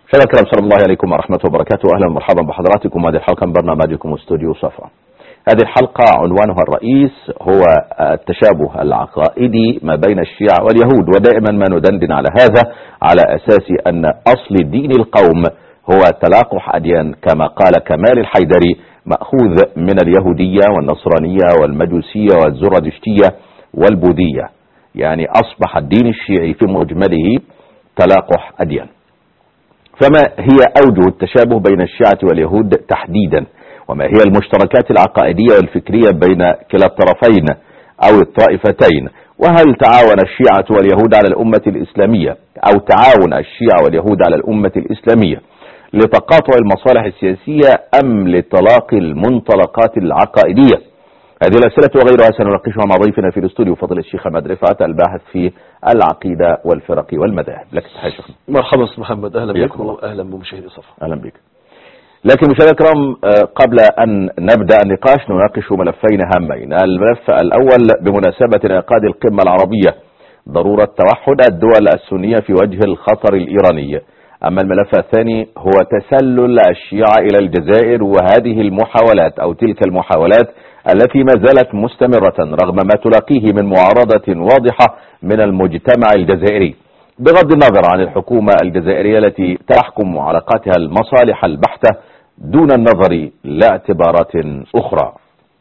مشاهدينا الكرام سلام الله عليكم ورحمة وبركاته أهلا ومرحبا بحضراتكم هذه الحلقة من برنامجكم استوديو صفا هذه الحلقة عنوانها الرئيس هو التشابه العقائدي ما بين الشيعة واليهود ودائما ما ندندن على هذا على أساس أن أصل دين القوم هو تلاقح أديان كما قال كمال الحيدري مأخوذ من اليهودية والنصرانية والمجوسية والزرادشتية والبوذية يعني أصبح الدين الشيعي في مجمله تلاقح أديان فما هي أوجه التشابه بين الشيعة واليهود تحديدا وما هي المشتركات العقائدية والفكرية بين كلا الطرفين أو الطائفتين وهل تعاون الشيعة واليهود على الأمة الإسلامية أو تعاون الشيعة واليهود على الأمة الإسلامية لتقاطع المصالح السياسية أم لتلاقي المنطلقات العقائدية هذه الأسئلة وغيرها سنناقشها مع ضيفنا في الاستوديو فضل الشيخ محمد رفعت الباحث في العقيدة والفرق والمذاهب لك تحية شيخ مرحبا استاذ محمد اهلا حياكم بكم الله. واهلا بمشاهدي صفا أهلا بك لكن مشاهدينا الكرام آه، قبل أن نبدأ النقاش نناقش ملفين هامين الملف الأول بمناسبة انعقاد القمة العربية ضرورة توحد الدول السنية في وجه الخطر الإيراني أما الملف الثاني هو تسلل الشيعة إلى الجزائر وهذه المحاولات أو تلك المحاولات التي ما زالت مستمرة رغم ما تلاقيه من معارضة واضحة من المجتمع الجزائري بغض النظر عن الحكومة الجزائرية التي تحكم علاقاتها المصالح البحتة دون النظر لاعتبارات أخرى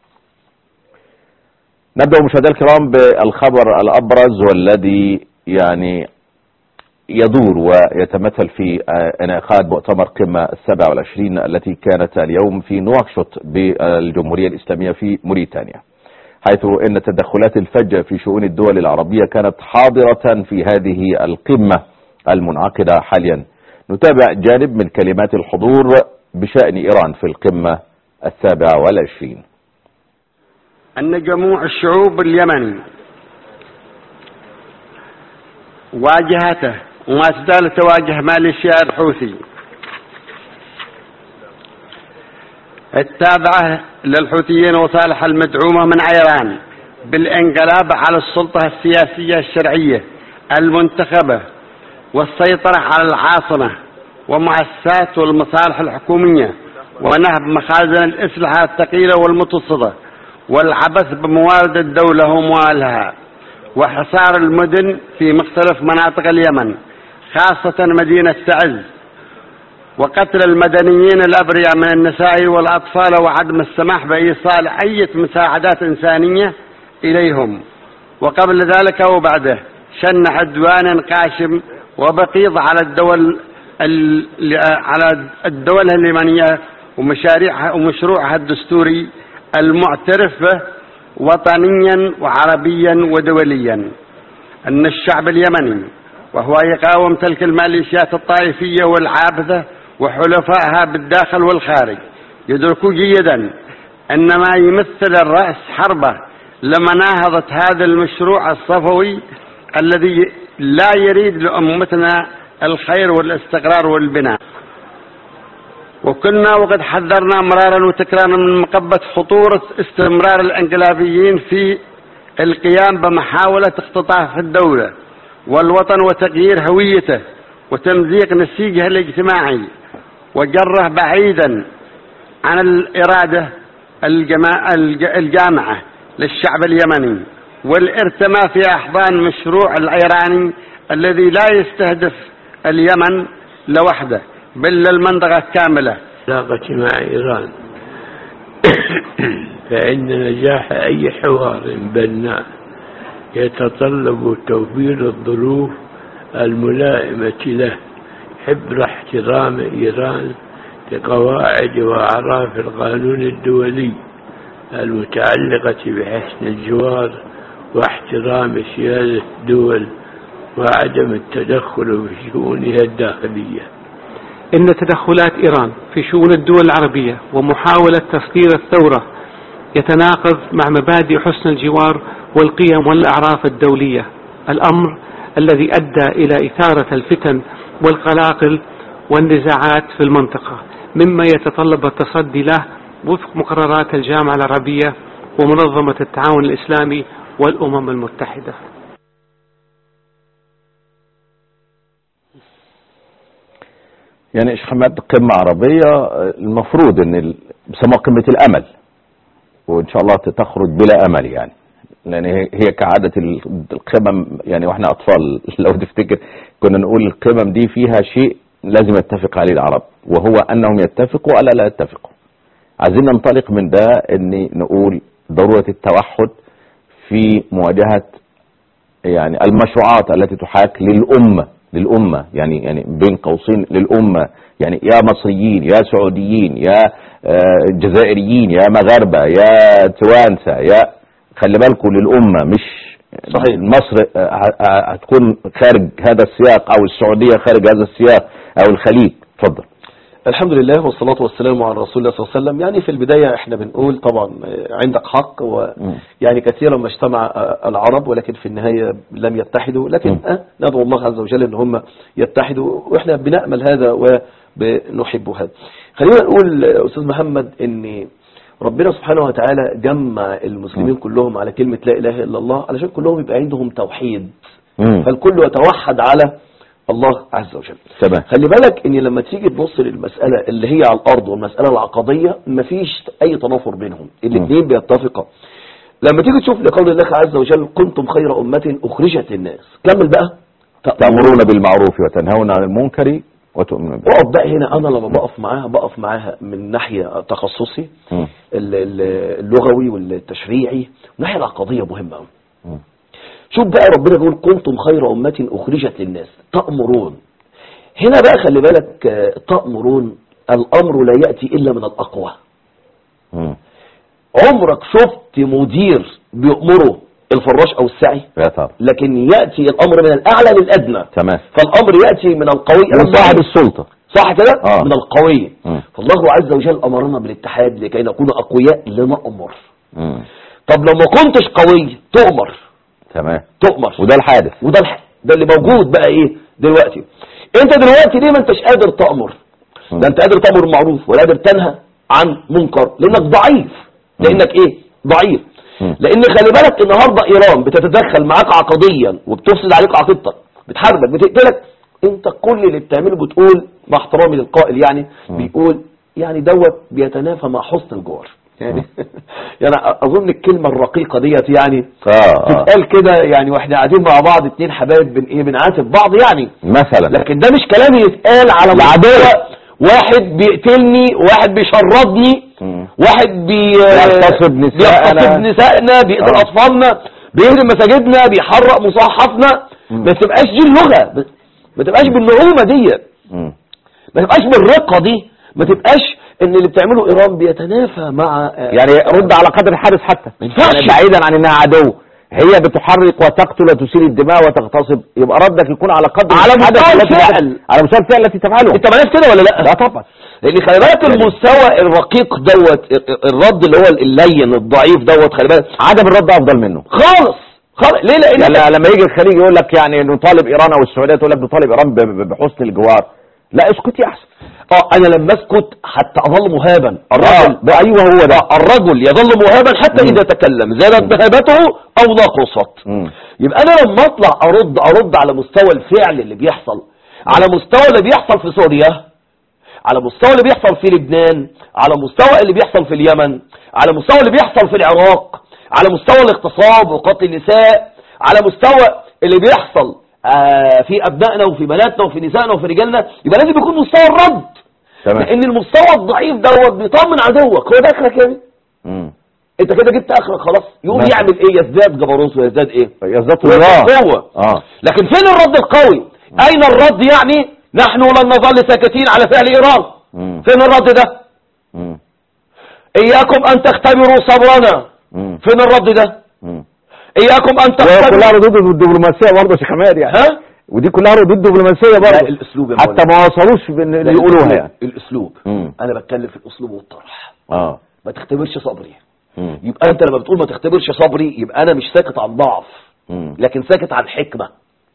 نبدأ مشاهدينا الكرام بالخبر الأبرز والذي يعني يدور ويتمثل في آه، انعقاد مؤتمر قمة السابع والعشرين التي كانت اليوم في نواكشوط بالجمهورية الإسلامية في موريتانيا حيث ان التدخلات الفجة في شؤون الدول العربية كانت حاضرة في هذه القمة المنعقدة حاليا نتابع جانب من كلمات الحضور بشأن إيران في القمة السابعة والعشرين أن جموع الشعوب اليمني واجهته وما تزال تواجه ماليشيا الحوثي التابعة للحوثيين وصالح المدعومة من إيران بالانقلاب على السلطة السياسية الشرعية المنتخبة والسيطرة على العاصمة ومؤسسات والمصالح الحكومية ونهب مخازن الأسلحة الثقيلة والمتوسطة والعبث بموارد الدولة وأموالها وحصار المدن في مختلف مناطق اليمن خاصة مدينة تعز وقتل المدنيين الأبرياء من النساء والأطفال وعدم السماح بإيصال أي مساعدات إنسانية إليهم وقبل ذلك وبعده شن عدوان قاشم وبقيض على الدول ال- على الدول اليمنية ومشاريعها ومشروعها الدستوري المعترف به وطنيا وعربيا ودوليا أن الشعب اليمني وهو يقاوم تلك الميليشيات الطائفية والعابثة وحلفائها بالداخل والخارج يدركوا جيدا أن ما يمثل الرأس حربة لمناهضة هذا المشروع الصفوي الذي لا يريد لأمتنا الخير والاستقرار والبناء وكنا وقد حذرنا مرارا وتكرارا من مقبة خطورة استمرار الانقلابيين في القيام بمحاولة اختطاف الدولة والوطن وتغيير هويته وتمزيق نسيجه الاجتماعي وجره بعيدا عن الإرادة الجما- الج- الجامعة للشعب اليمني والارتماء في أحضان مشروع الإيراني الذي لا يستهدف اليمن لوحده بل المنطقة كاملة العلاقة مع إيران فإن نجاح أي حوار بناء يتطلب توفير الظروف الملائمة له حبر احترام إيران لقواعد وأعراف القانون الدولي المتعلقة بحسن الجوار واحترام سيادة الدول وعدم التدخل في شؤونها الداخليه إن تدخلات إيران في شؤون الدول العربية ومحاولة تصدير الثورة يتناقض مع مبادئ حسن الجوار والقيم والأعراف الدولية الأمر الذي أدى إلى إثارة الفتن والقلاقل والنزاعات في المنطقة مما يتطلب التصدي له وفق مقررات الجامعة العربية ومنظمة التعاون الإسلامي والأمم المتحدة يعني شيخ حماد قمة عربية آه، المفروض ان ال- بيسموها قمة الامل وان شاء الله تخرج بلا امل يعني لان هي هي كعادة ال- القمم يعني واحنا اطفال لو تفتكر كنا نقول القمم دي فيها شيء لازم يتفق عليه العرب وهو انهم يتفقوا الا لا يتفقوا عايزين ننطلق من ده ان نقول ضرورة التوحد في مواجهة يعني المشروعات التي تحاك للأمة للأمة يعني يعني بين قوسين للأمة يعني يا مصريين يا سعوديين يا آه، جزائريين يا مغاربة يا توانسة يا خلي بالكم للأمة مش صحيح. مصر آه، ه- ه- هتكون خارج هذا السياق أو السعودية خارج هذا السياق أو الخليج اتفضل الحمد لله والصلاة والسلام على رسول الله صلى الله عليه وسلم يعني في البداية احنا بنقول طبعا آه، عندك حق ويعني كثيرا ما اجتمع آه، العرب ولكن في النهاية لم يتحدوا لكن مم. آه، ندعو الله عز وجل ان هم يتحدوا واحنا بنأمل هذا وبنحب هذا خلينا نقول آه، أستاذ محمد ان ربنا سبحانه وتعالى جمع المسلمين كلهم على كلمة لا إله إلا الله علشان كلهم يبقى عندهم توحيد مم. فالكل يتوحد على الله عز وجل تمام خلي بالك ان لما تيجي تبص للمسألة اللي هي على الارض والمسألة العقدية مفيش اي تنافر بينهم الاثنين بيتفقا لما تيجي تشوف لقول الله عز وجل كنتم خير امة اخرجت للناس كمل بقى تأمرون بالمعروف وتنهون عن المنكر وتؤمنون بالله واقف بقى هنا انا لما بقف معاها بقف معاها من ناحية تخصصي مم. ال- ال- اللغوي والتشريعي والناحية العقدية مهمة قوي مم. شوف بقى ربنا بيقول كنتم خير أمة أخرجت للناس تأمرون هنا بقى خلي بالك آه، تأمرون الأمر لا يأتي إلا من الأقوى مم. عمرك شفت مدير بيأمره الفراش أو السعي يا ترى لكن يأتي الأمر من الأعلى للأدنى تمام فالأمر يأتي من القوي إلى من صاحب الضعيف. السلطة صح كده آه. من القوي مم. فالله عز وجل أمرنا بالاتحاد لكي نكون أقوياء لنأمر مم. طب لو ما كنتش قوي تؤمر تمام تؤمر وده الحادث وده الح... ده اللي موجود بقى ايه دلوقتي انت دلوقتي ليه ما انتش قادر تأمر مم. لا انت قادر تأمر بالمعروف ولا قادر تنهى عن منكر لانك ضعيف لانك ايه ضعيف مم. لان خلي بالك النهارده ايران بتتدخل معاك عقديا وبتفسد عليك عقيدتك بتحاربك بتقتلك انت كل اللي بتعمله بتقول مع احترامي للقائل يعني مم. بيقول يعني دوت بيتنافى مع حسن الجوار يعني يعني اظن الكلمه الرقيقه ديت يعني اه اه تتقال كده يعني واحنا قاعدين مع بعض اتنين حبايب بن ايه بنعاتب بعض يعني مثلا لكن ده مش كلام يتقال على العدو واحد بيقتلني واحد بيشردني مم. واحد بي بيغتصب نساءنا. بيغتصب نسائنا بيقتل آه. اطفالنا بيهدم مساجدنا بيحرق مصاحفنا مم. ما تبقاش دي اللغه ما تبقاش بالنعومه دي مم. ما تبقاش بالرقه دي ما تبقاش ان اللي بتعمله ايران بيتنافى مع يعني رد على قدر الحادث حتى ما ينفعش. يعني بعيدا عن انها عدو هي بتحرق وتقتل وتسيل الدماء وتغتصب يبقى ردك يكون على قدر على الحدث مستوى التي- الفعل. على مستوى الفعل التي تفعله انت مالك كده ولا لا لا طبعا لان خلي بالك المستوى الرقيق دوت الرد اللي هو اللين الضعيف دوت خلي بالك عدم الرد افضل منه خالص خالص ليه لان يعني لما يجي الخليج يقول لك يعني نطالب ايران او السعوديه تقول لك نطالب ايران ب- ب- بحسن الجوار لا اسكتي احسن اه انا لما اسكت حتى اظل مهابا اه الرجل ده ايوه هو ده آه، الرجل يظل مهابا حتى مم. اذا تكلم زادت مهابته او نقصت مم. يبقى انا لما اطلع ارد ارد على مستوى الفعل اللي بيحصل على مستوى اللي بيحصل في سوريا على مستوى اللي بيحصل في لبنان على مستوى اللي بيحصل في اليمن على مستوى اللي بيحصل في العراق على مستوى الاغتصاب وقتل النساء على مستوى اللي بيحصل آه، في ابنائنا وفي بناتنا وفي نسائنا وفي رجالنا يبقى لازم يكون مستوى الرد تمام لان المستوى الضعيف دوت بيطمن عدوك هو ده اخرك يعني مم. انت كده جبت اخرك خلاص يقوم مثلا. يعمل ايه يزداد جبروت ويزداد ايه يزداد ويزداد الله قوه اه لكن فين الرد القوي اين الرد يعني نحن لن نظل ساكتين على فعل ايران مم. فين الرد ده مم. اياكم ان تختبروا صبرنا مم. فين الرد ده مم. اياكم ان وهي كلها تختبروا ردود الدبلوماسيه برضه يا شيخ حماد يعني ها ودي كلها ردود دبلوماسيه لا برضه الاسلوب يا حتى مولانا. ما وصلوش بان لا، يقولوها الأسلوب- يعني الاسلوب مم. انا بتكلم في الاسلوب والطرح اه ما تختبرش صبري مم. يبقى انت لما بتقول ما تختبرش صبري يبقى انا مش ساكت عن ضعف مم. لكن ساكت عن حكمه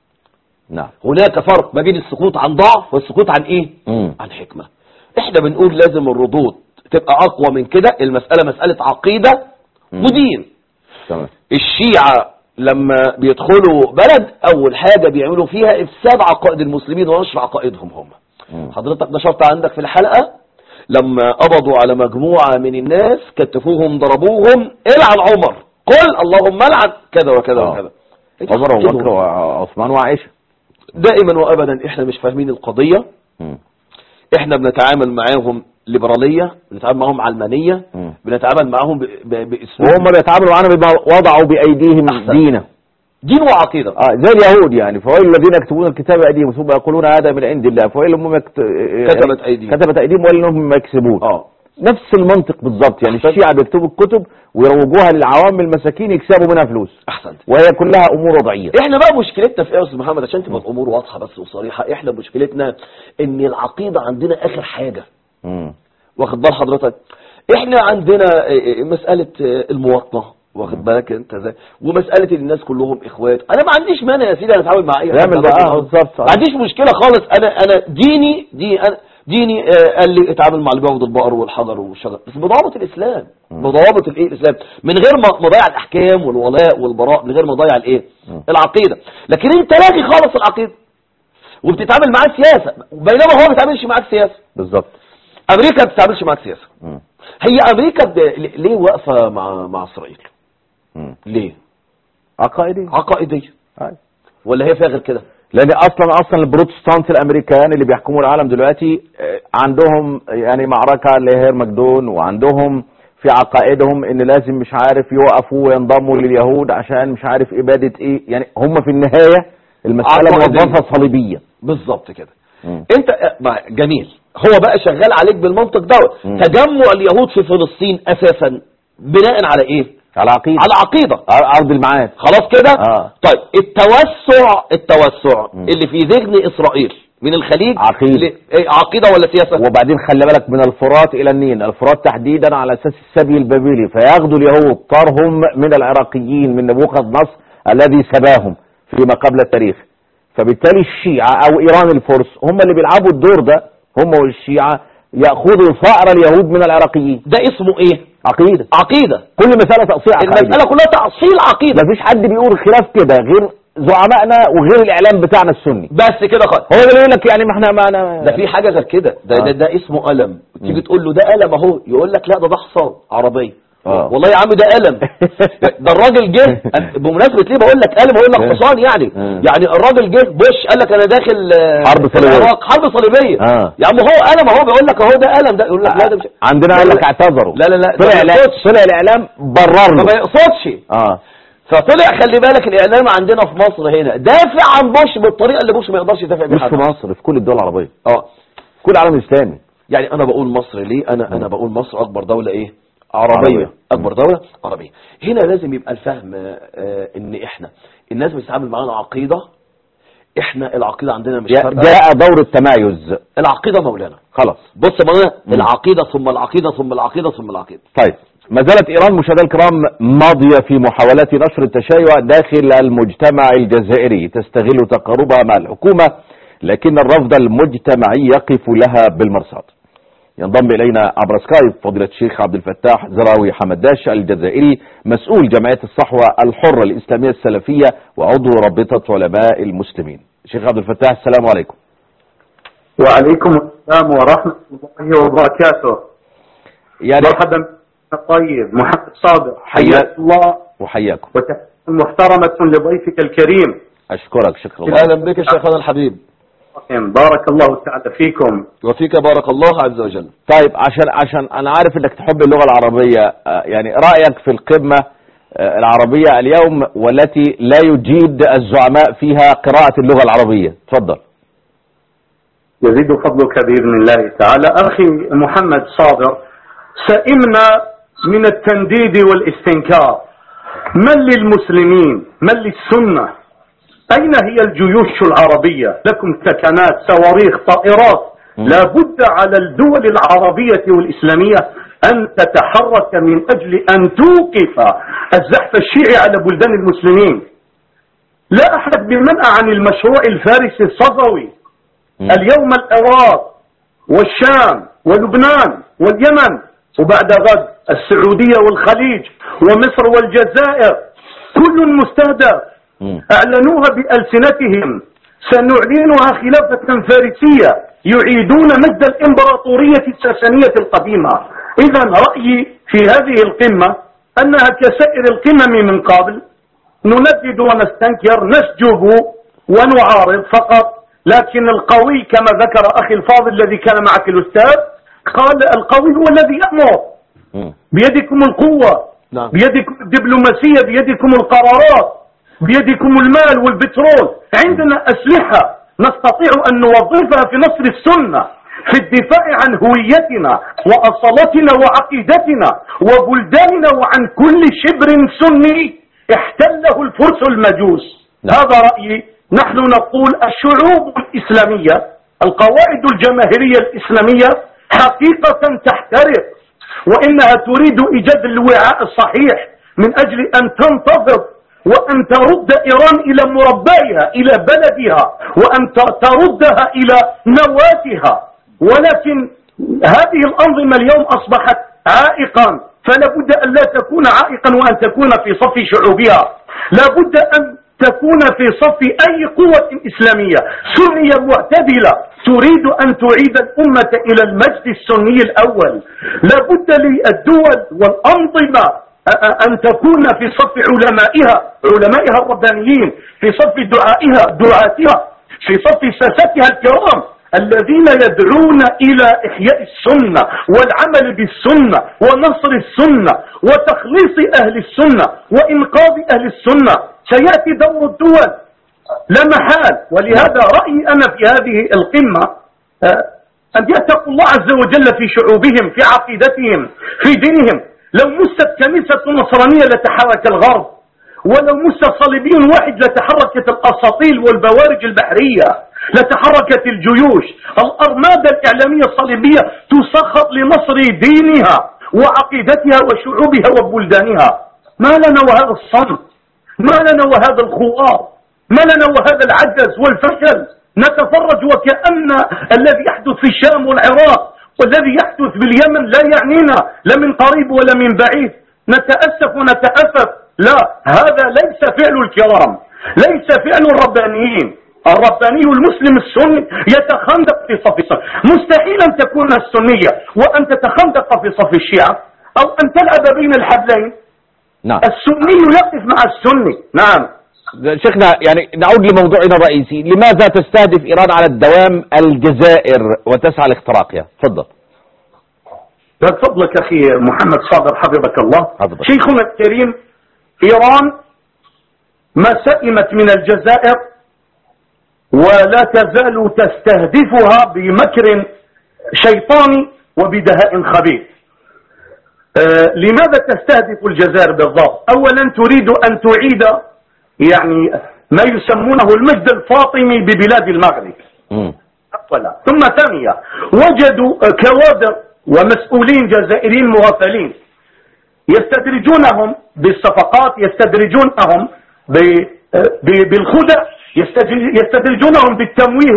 نعم هناك فرق ما بين السكوت عن ضعف والسكوت عن ايه مم. عن حكمة احنا بنقول لازم الردود تبقى اقوى من كده المسألة مسألة عقيدة مم. ودين تمام الشيعة لما بيدخلوا بلد اول حاجة بيعملوا فيها افساد عقائد المسلمين ونشر عقائدهم هم مم. حضرتك نشرت عندك في الحلقة لما قبضوا على مجموعة من الناس كتفوهم ضربوهم العن عمر قل اللهم العن كذا وكذا آه. وكذا عمر وبكر وعثمان وعائشة دائما وابدا احنا مش فاهمين القضية مم. احنا بنتعامل معاهم ليبرالية بنتعامل معاهم علمانية مم. بنتعامل معاهم ب- ب- باسلوب وهم بيتعاملوا معانا بما وضعوا بأيديهم أحسن. دينا دين وعقيدة اه زي اليهود يعني فويل الذين يكتبون الكتاب بأيديهم ثم يقولون هذا من عند الله فويل هم يكت... كتبت أيديهم. كتبت أيديهم ويل هم ما يكسبون اه نفس المنطق بالظبط يعني أحسن. الشيعة بيكتبوا الكتب ويروجوها للعوام المساكين يكسبوا منها فلوس احسنت وهي كلها أمور وضعية احنا بقى مشكلتنا في ايه يا استاذ محمد عشان تبقى الامور واضحه بس وصريحه احنا مشكلتنا ان العقيده عندنا اخر حاجه مم. واخد بال حضرتك احنا عندنا اه، اه، مساله اه، المواطنه واخد بالك انت ازاي ومساله ان الناس كلهم اخوات انا ما عنديش مانع يا سيدي انا اتعامل مع اي حد يعمل بقى، آه، بالظبط. ما عنديش مشكله خالص انا انا ديني دي انا ديني اه، قال لي اتعامل مع اللي بيعبد البقر والحجر والشجر بس بضوابط الاسلام بضوابط الايه الاسلام من غير ما ما اضيع الاحكام والولاء والبراء من غير ما اضيع الايه العقيده لكن انت لاغي خالص العقيده وبتتعامل معاه سياسه بينما هو ما بيتعاملش معاك سياسه بالظبط امريكا ما بتتعاملش معاك سياسه مم. هي امريكا ب... ليه واقفه مع مع اسرائيل مم. ليه عقائدي عقائديه آه. ولا هي فيها غير كده لان اصلا اصلا البروتستانت الامريكان اللي بيحكموا العالم دلوقتي آه، عندهم يعني معركه لهيرمجدون وعندهم في عقائدهم ان لازم مش عارف يوقفوا وينضموا لليهود عشان مش عارف اباده ايه يعني هم في النهايه المساله عقائدية. موظفه صليبيه بالظبط كده مم. انت ما- جميل هو بقى شغال عليك بالمنطق دوت مم. تجمع اليهود في فلسطين اساسا بناء على ايه على عقيده على عقيده على ارض المعاد خلاص كده آه. طيب التوسع التوسع مم. اللي في ذهن اسرائيل من الخليج عقيدة. ل- إيه، عقيده ولا سياسه وبعدين خلي بالك من الفرات الى النيل الفرات تحديدا على اساس السبي البابلي فياخذوا اليهود طارهم من العراقيين من نبوخذ نصر الذي سباهم فيما قبل التاريخ فبالتالي الشيعة او ايران الفرس هم اللي بيلعبوا الدور ده هم والشيعة ياخذوا ثأر اليهود من العراقيين ده اسمه ايه عقيدة عقيده كل مسألة تأصيل عقائدي المساله كلها تاصيل عقيده مفيش حد بيقول خلاف كده غير زعمائنا وغير الاعلام بتاعنا السني بس كده خالص هو اللي يقول لك يعني ما احنا ما أنا ده في حاجه غير كده ده ده, آه. ده اسمه قلم تيجي تقول له ده قلم اهو يقول لك لا ده ده حصان عربيه آه. والله يا عم ده قلم ده الراجل جه بمناسبه ليه بقول لك قلم اقول لك آه. حصان يعني آه. يعني الراجل جه بوش قال لك انا داخل آه، حرب صليبية. العراق حرب صليبيه آه. يا عم هو قلم اهو بيقول لك اهو ده قلم ده يقول لك لا ده مش عندنا لا، قال لا، لك اعتذروا لا لا لا ده طلع ما الإعلام- يقصدش. طلع الاعلام برر ما له يقصدش اه فطلع خلي بالك الاعلام عندنا في مصر هنا دافع عن بوش بالطريقه اللي بوش ما يقدرش يدافع مش بيها في مصر في كل الدول العربيه اه كل العالم الاسلامي يعني انا بقول مصر ليه انا انا بقول مصر اكبر دولة ايه عربية. عربية اكبر دولة عربية هنا لازم يبقى الفهم آه، ان احنا الناس بتتعامل معانا عقيدة احنا العقيدة عندنا مش جاء فارقة جاء دور التمايز العقيدة مولانا خلاص بص يا مولانا مم. العقيدة ثم العقيدة ثم العقيدة ثم العقيدة طيب ما زالت ايران مشاهدينا الكرام ماضيه في محاولات نشر التشيع داخل المجتمع الجزائري تستغل تقاربها مع الحكومه لكن الرفض المجتمعي يقف لها بالمرصاد ينضم الينا عبر سكايب فضيله الشيخ عبد الفتاح زراوي حمداش الجزائري مسؤول جمعيه الصحوه الحره الاسلاميه السلفيه وعضو رابطه علماء المسلمين شيخ عبد الفتاح السلام عليكم وعليكم السلام ورحمة الله وبركاته يعني مرحبا طيب محمد صادق حياك. حياك الله وحياكم وتحية محترمة لضيفك الكريم اشكرك شكرا الله اهلا بك شيخنا الحبيب بارك الله تعالى فيكم وفيك بارك الله عز وجل طيب عشان عشان انا عارف انك تحب اللغه العربيه آه، يعني رايك في القمه آه، العربيه اليوم والتي لا يجيد الزعماء فيها قراءه اللغه العربيه تفضل يزيد فضلك بإذن الله تعالى أخي محمد صابر سئمنا من التنديد والاستنكار من للمسلمين من للسنة أين هي الجيوش العربية لكم سكنات صواريخ طائرات لا بد على الدول العربية والإسلامية أن تتحرك من أجل أن توقف الزحف الشيعي على بلدان المسلمين لا أحد بمنع عن المشروع الفارسي الصفوي اليوم العراق والشام ولبنان واليمن وبعد غد السعودية والخليج ومصر والجزائر كل مستهدف مم. أعلنوها بألسنتهم سنعلنها خلافة فارسية يعيدون مجد الإمبراطورية الساسانية القديمة إذا رأيي في هذه القمة أنها كسائر القمم من قبل نندد ونستنكر نسجب ونعارض فقط لكن القوي كما ذكر أخي الفاضل الذي كان معك الأستاذ قال القوي هو الذي يأمر بيدكم القوة نعم. بيدكم الدبلوماسية بيدكم القرارات بيدكم المال والبترول عندنا أسلحة نستطيع أن نوظفها في نصر السنة في الدفاع عن هويتنا وأصالتنا وعقيدتنا وبلداننا وعن كل شبر سني احتله الفرس المجوس نعم. هذا رأيي نحن نقول الشعوب الإسلامية القواعد الجماهيرية الإسلامية حقيقة تحترق وإنها تريد إيجاد الوعاء الصحيح من أجل أن تنتظر وأن ترد إيران إلى مربعها إلى بلدها وأن ت- تردها إلى نواتها ولكن هذه الأنظمة اليوم أصبحت عائقا فلا بد أن لا تكون عائقا وأن تكون في صف شعوبها لا بد أن تكون في صف أي قوة إسلامية سنية معتدلة تريد أن تعيد الأمة إلى المجد السني الأول لا بد للدول والأنظمة أ- أ- أن تكون في صف علمائها علمائها الربانيين في صف دعائها دعاتها في صف ساستها الكرام الذين يدعون إلى إحياء السنة والعمل بالسنة ونصر السنة وتخليص أهل السنة وإنقاذ أهل السنة سيأتي دور الدول لا محال ولهذا رأيي أنا في هذه القمة آه، أن يتقوا الله عز وجل في شعوبهم في عقيدتهم في دينهم لو مست كنيسة نصرانية لتحرك الغرب ولو مس صليبي واحد لتحركت الأساطيل والبوارج البحرية لتحركت الجيوش الأرمادة الإعلامية الصليبية تسخط لنصر دينها وعقيدتها وشعوبها وبلدانها ما لنا وهذا الصمت ما لنا وهذا الخوار ما لنا وهذا العجز والفشل نتفرج وكأن الذي يحدث في الشام والعراق والذي يحدث باليمن لا يعنينا لا من قريب ولا من بعيد نتأسف ونتأسف لا هذا ليس فعل الكرام ليس فعل الربانيين الرباني المسلم السني يتخندق في صف السنة مستحيل أن تكون السنية وأن تتخندق في صف الشيعة أو أن تلعب بين الحبلين نعم السني يقف مع السني نعم شيخنا يعني نعود لموضوعنا الرئيسي لماذا تستهدف إيران على الدوام الجزائر وتسعى لاختراقها تفضل من فضلك أخي محمد صابر حفظك الله حفظك. شيخنا الكريم إيران ما سئمت من الجزائر ولا تزال تستهدفها بمكر شيطاني وبدهاء خبيث آه، لماذا تستهدف الجزائر بالضبط أولا تريد أن تعيد يعني ما يسمونه المجد الفاطمي ببلاد المغرب مم. أولا ثم ثانية وجدوا كوادر ومسؤولين جزائريين مغفلين يستدرجونهم بالصفقات يستدرجونهم ب- ب- بالخدع يستدرج- يستدرجونهم بالتمويه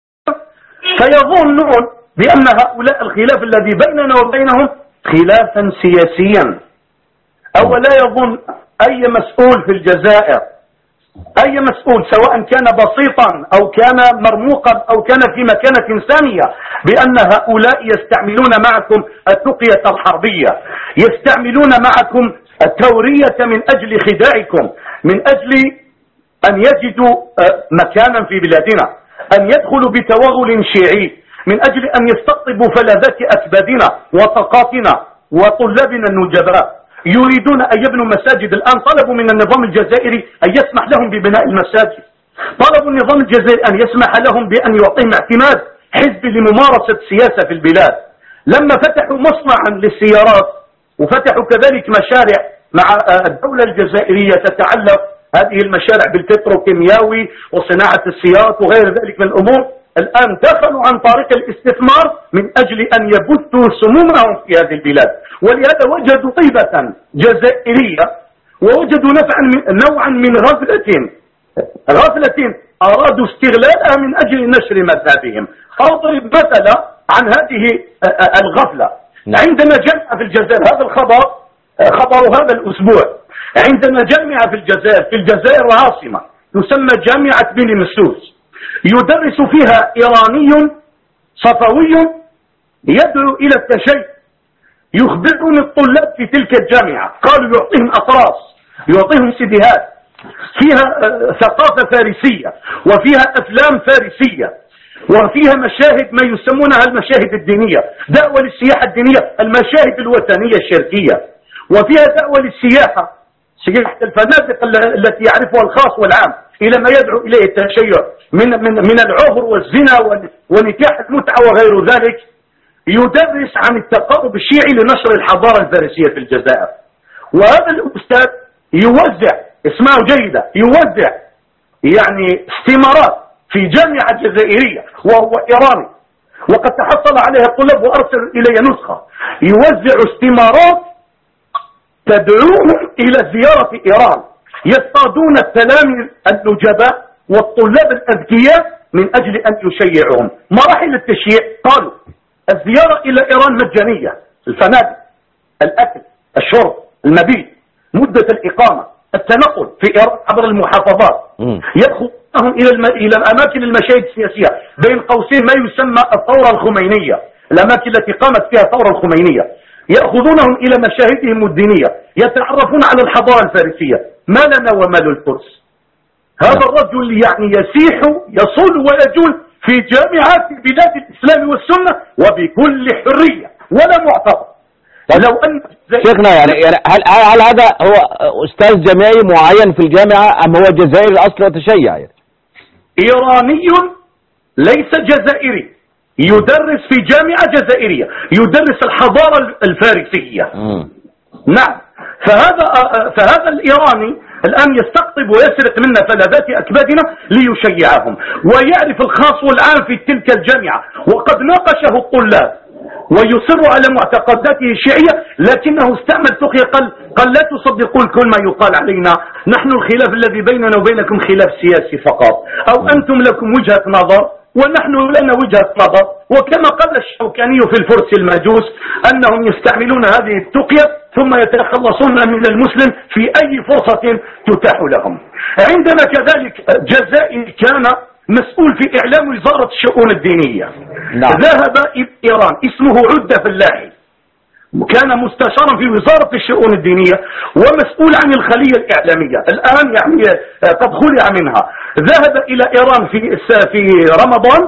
فيظنون بأن هؤلاء الخلاف الذي بيننا وبينهم خلافا سياسيا أو لا يظن أي مسؤول في الجزائر أي مسؤول سواء كان بسيطا أو كان مرموقا أو كان في مكانة ثانية بأن هؤلاء يستعملون معكم التقية الحربية يستعملون معكم التورية من أجل خداعكم من أجل أن يجدوا آه، مكانا في بلادنا أن يدخلوا بتوغل شيعي من أجل أن يستقطبوا فلذات أكبادنا وطاقاتنا وطلابنا النجباء يريدون أن يبنوا مساجد الآن طلبوا من النظام الجزائري أن يسمح لهم ببناء المساجد طلبوا النظام الجزائري أن يسمح لهم بأن يعطيهم اعتماد حزبي لممارسة السياسة في البلاد لما فتحوا مصنعا للسيارات وفتحوا كذلك مشاريع مع آه، الدولة الجزائرية تتعلق هذه المشاريع بالبتروكيماوي وصناعة السيارات وغير ذلك من الأمور الآن دخلوا عن طريق الاستثمار من أجل أن يبثوا سمومهم في هذه البلاد ولهذا وجدوا طيبة جزائرية ووجدوا نفعا من نوعا من غفلة غفلة أرادوا استغلالها من أجل نشر مذهبهم أضرب مثلا عن هذه الغفلة عندنا جامعة في الجزائر هذا الخبر خبر هذا الأسبوع عندنا جامعة في الجزائر في الجزائر العاصمة تسمى جامعة بني مسوس يدرس فيها إيراني صفوي يدعو إلى التشيع يخبرني الطلاب في تلك الجامعة قالوا يعطيهم أطراس يعطيهم سيديهات فيها آه، ثقافة فارسية وفيها أفلام فارسية وفيها مشاهد ما يسمونها المشاهد الدينية دعوة للسياحة الدينية المشاهد الوثنية الشركية وفيها دعوة للسياحة سياحة الفنادق ال- التي يعرفها الخاص والعام إلى ما يدعو إليه التشيع من, من, من العهر والزنا ون- ونكاح المتعة وغير ذلك يدرس عن التقارب الشيعي لنشر الحضارة الفارسية في الجزائر وهذا الأستاذ يوزع اسمعوا جيدة يوزع يعني استمارات في جامعة جزائرية وهو إيراني وقد تحصل عليها الطلاب وأرسل إلي نسخة يوزع استمارات تدعوهم إلى زيارة إيران يصطادون التلاميذ النجباء والطلاب الأذكياء من أجل أن يشيعهم مراحل التشييع قالوا الزيارة إلى إيران مجانية الفنادق الأكل الشرب المبيت مدة الإقامة التنقل في إيران عبر المحافظات مم. يأخذهم إلى الم... إلى الأماكن المشاهد السياسية بين قوسين ما يسمى الثورة الخمينية الأماكن التي قامت فيها الثورة الخمينية يأخذونهم إلى مشاهدهم الدينية يتعرفون على الحضارة الفارسية ما لنا ومال الفرس هذا الرجل يعني يسيح يصول ويجول في جامعات بلاد الإسلام والسنة وبكل حرية ولا معترض لو أن شيخنا يعني يعني هل هل هذا هو استاذ جامعي معين في الجامعه ام هو جزائري الاصل وتشيع يعني؟ إيراني ليس جزائري يدرس في جامعة جزائرية يدرس الحضارة الفارسية مم. نعم فهذا فهذا الإيراني الآن يستقطب ويسرق منا فلذات أكبادنا ليشيعهم ويعرف الخاص والعام في تلك الجامعة وقد ناقشه الطلاب ويصر على معتقداته الشيعية لكنه استعمل تقي قال قال لا تصدقون كل ما يقال علينا نحن الخلاف الذي بيننا وبينكم خلاف سياسي فقط أو أنتم لكم وجهة نظر ونحن لنا وجهة نظر وكما قال الشوكاني في الفرس المجوس أنهم يستعملون هذه التقية ثم يتخلصون من المسلم في أي فرصة تتاح لهم عندنا كذلك جزائري كان مسؤول في إعلام وزارة الشؤون الدينية نعم. ذهب إلى إيران اسمه عدة فلاحي كان مستشارا في وزارة الشؤون الدينية ومسؤول عن الخلية الإعلامية الآن يعني آه، قد خلع منها ذهب إلى إيران في في رمضان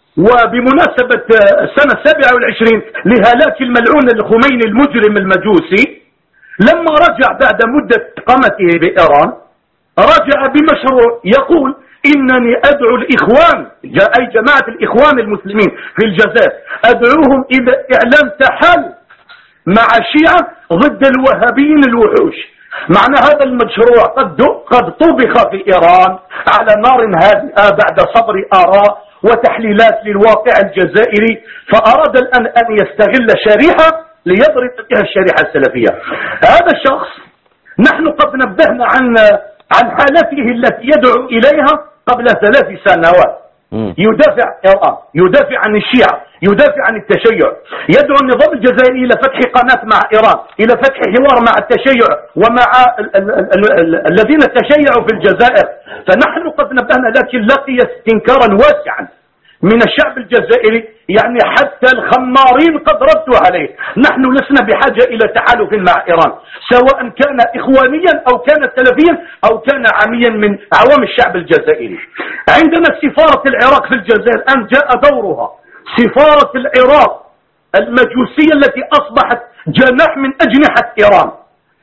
وبمناسبة آه، السنة السابعة والعشرين لهلاك الملعون الخميني المجرم المجوسي لما رجع بعد مدة إقامته بإيران رجع بمشروع يقول إنني أدعو الإخوان جا- أي جماعة الإخوان المسلمين في الجزائر أدعوهم إلى إعلام تحالف مع الشيعة ضد الوهابيين الوحوش معنى هذا المشروع قد قد طبخ في إيران على نار هادئة بعد صبر آراء وتحليلات للواقع الجزائري فأراد الآن أن يستغل شريحة ليضرب بها الشريحة السلفية هذا الشخص نحن قد نبهنا عن عن حالته التي يدعو إليها قبل ثلاث سنوات مم. يدافع إيران يدافع عن الشيعة يدافع عن التشيع يدعو النظام الجزائري إلى فتح قناة مع إيران إلى فتح حوار مع التشيع ومع ال ال ال ال الذين تشيعوا في الجزائر فنحن قد نبهنا لكن لقي استنكارا واسعا من الشعب الجزائري يعني حتى الخمارين قد ردوا عليه نحن لسنا بحاجة إلى تحالف مع إيران سواء كان إخوانيا أو كان سلفيا أو كان عاميا من عوام الشعب الجزائري عندنا سفارة العراق في الجزائر أن جاء دورها سفارة العراق المجوسية التي أصبحت جناح من أجنحة إيران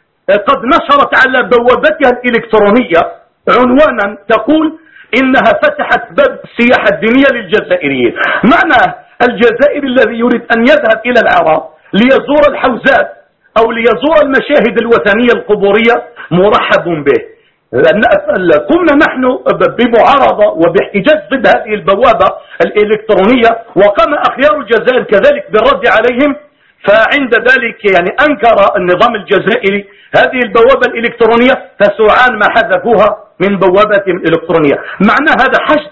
قد نشرت على بوابتها الإلكترونية عنوانا تقول إنها فتحت باب السياحة الدينية للجزائريين معنى الجزائري الذي يريد أن يذهب إلى العراق ليزور الحوزات أو ليزور المشاهد الوثنية القبورية مرحب به لأن قمنا نحن بمعارضة وباحتجاج ضد هذه البوابة الإلكترونية وقام أخيار الجزائر كذلك بالرد عليهم فعند ذلك يعني أنكر النظام الجزائري هذه البوابة الإلكترونية فسرعان ما حذفوها من بوابتهم الإلكترونية معنى هذا حشد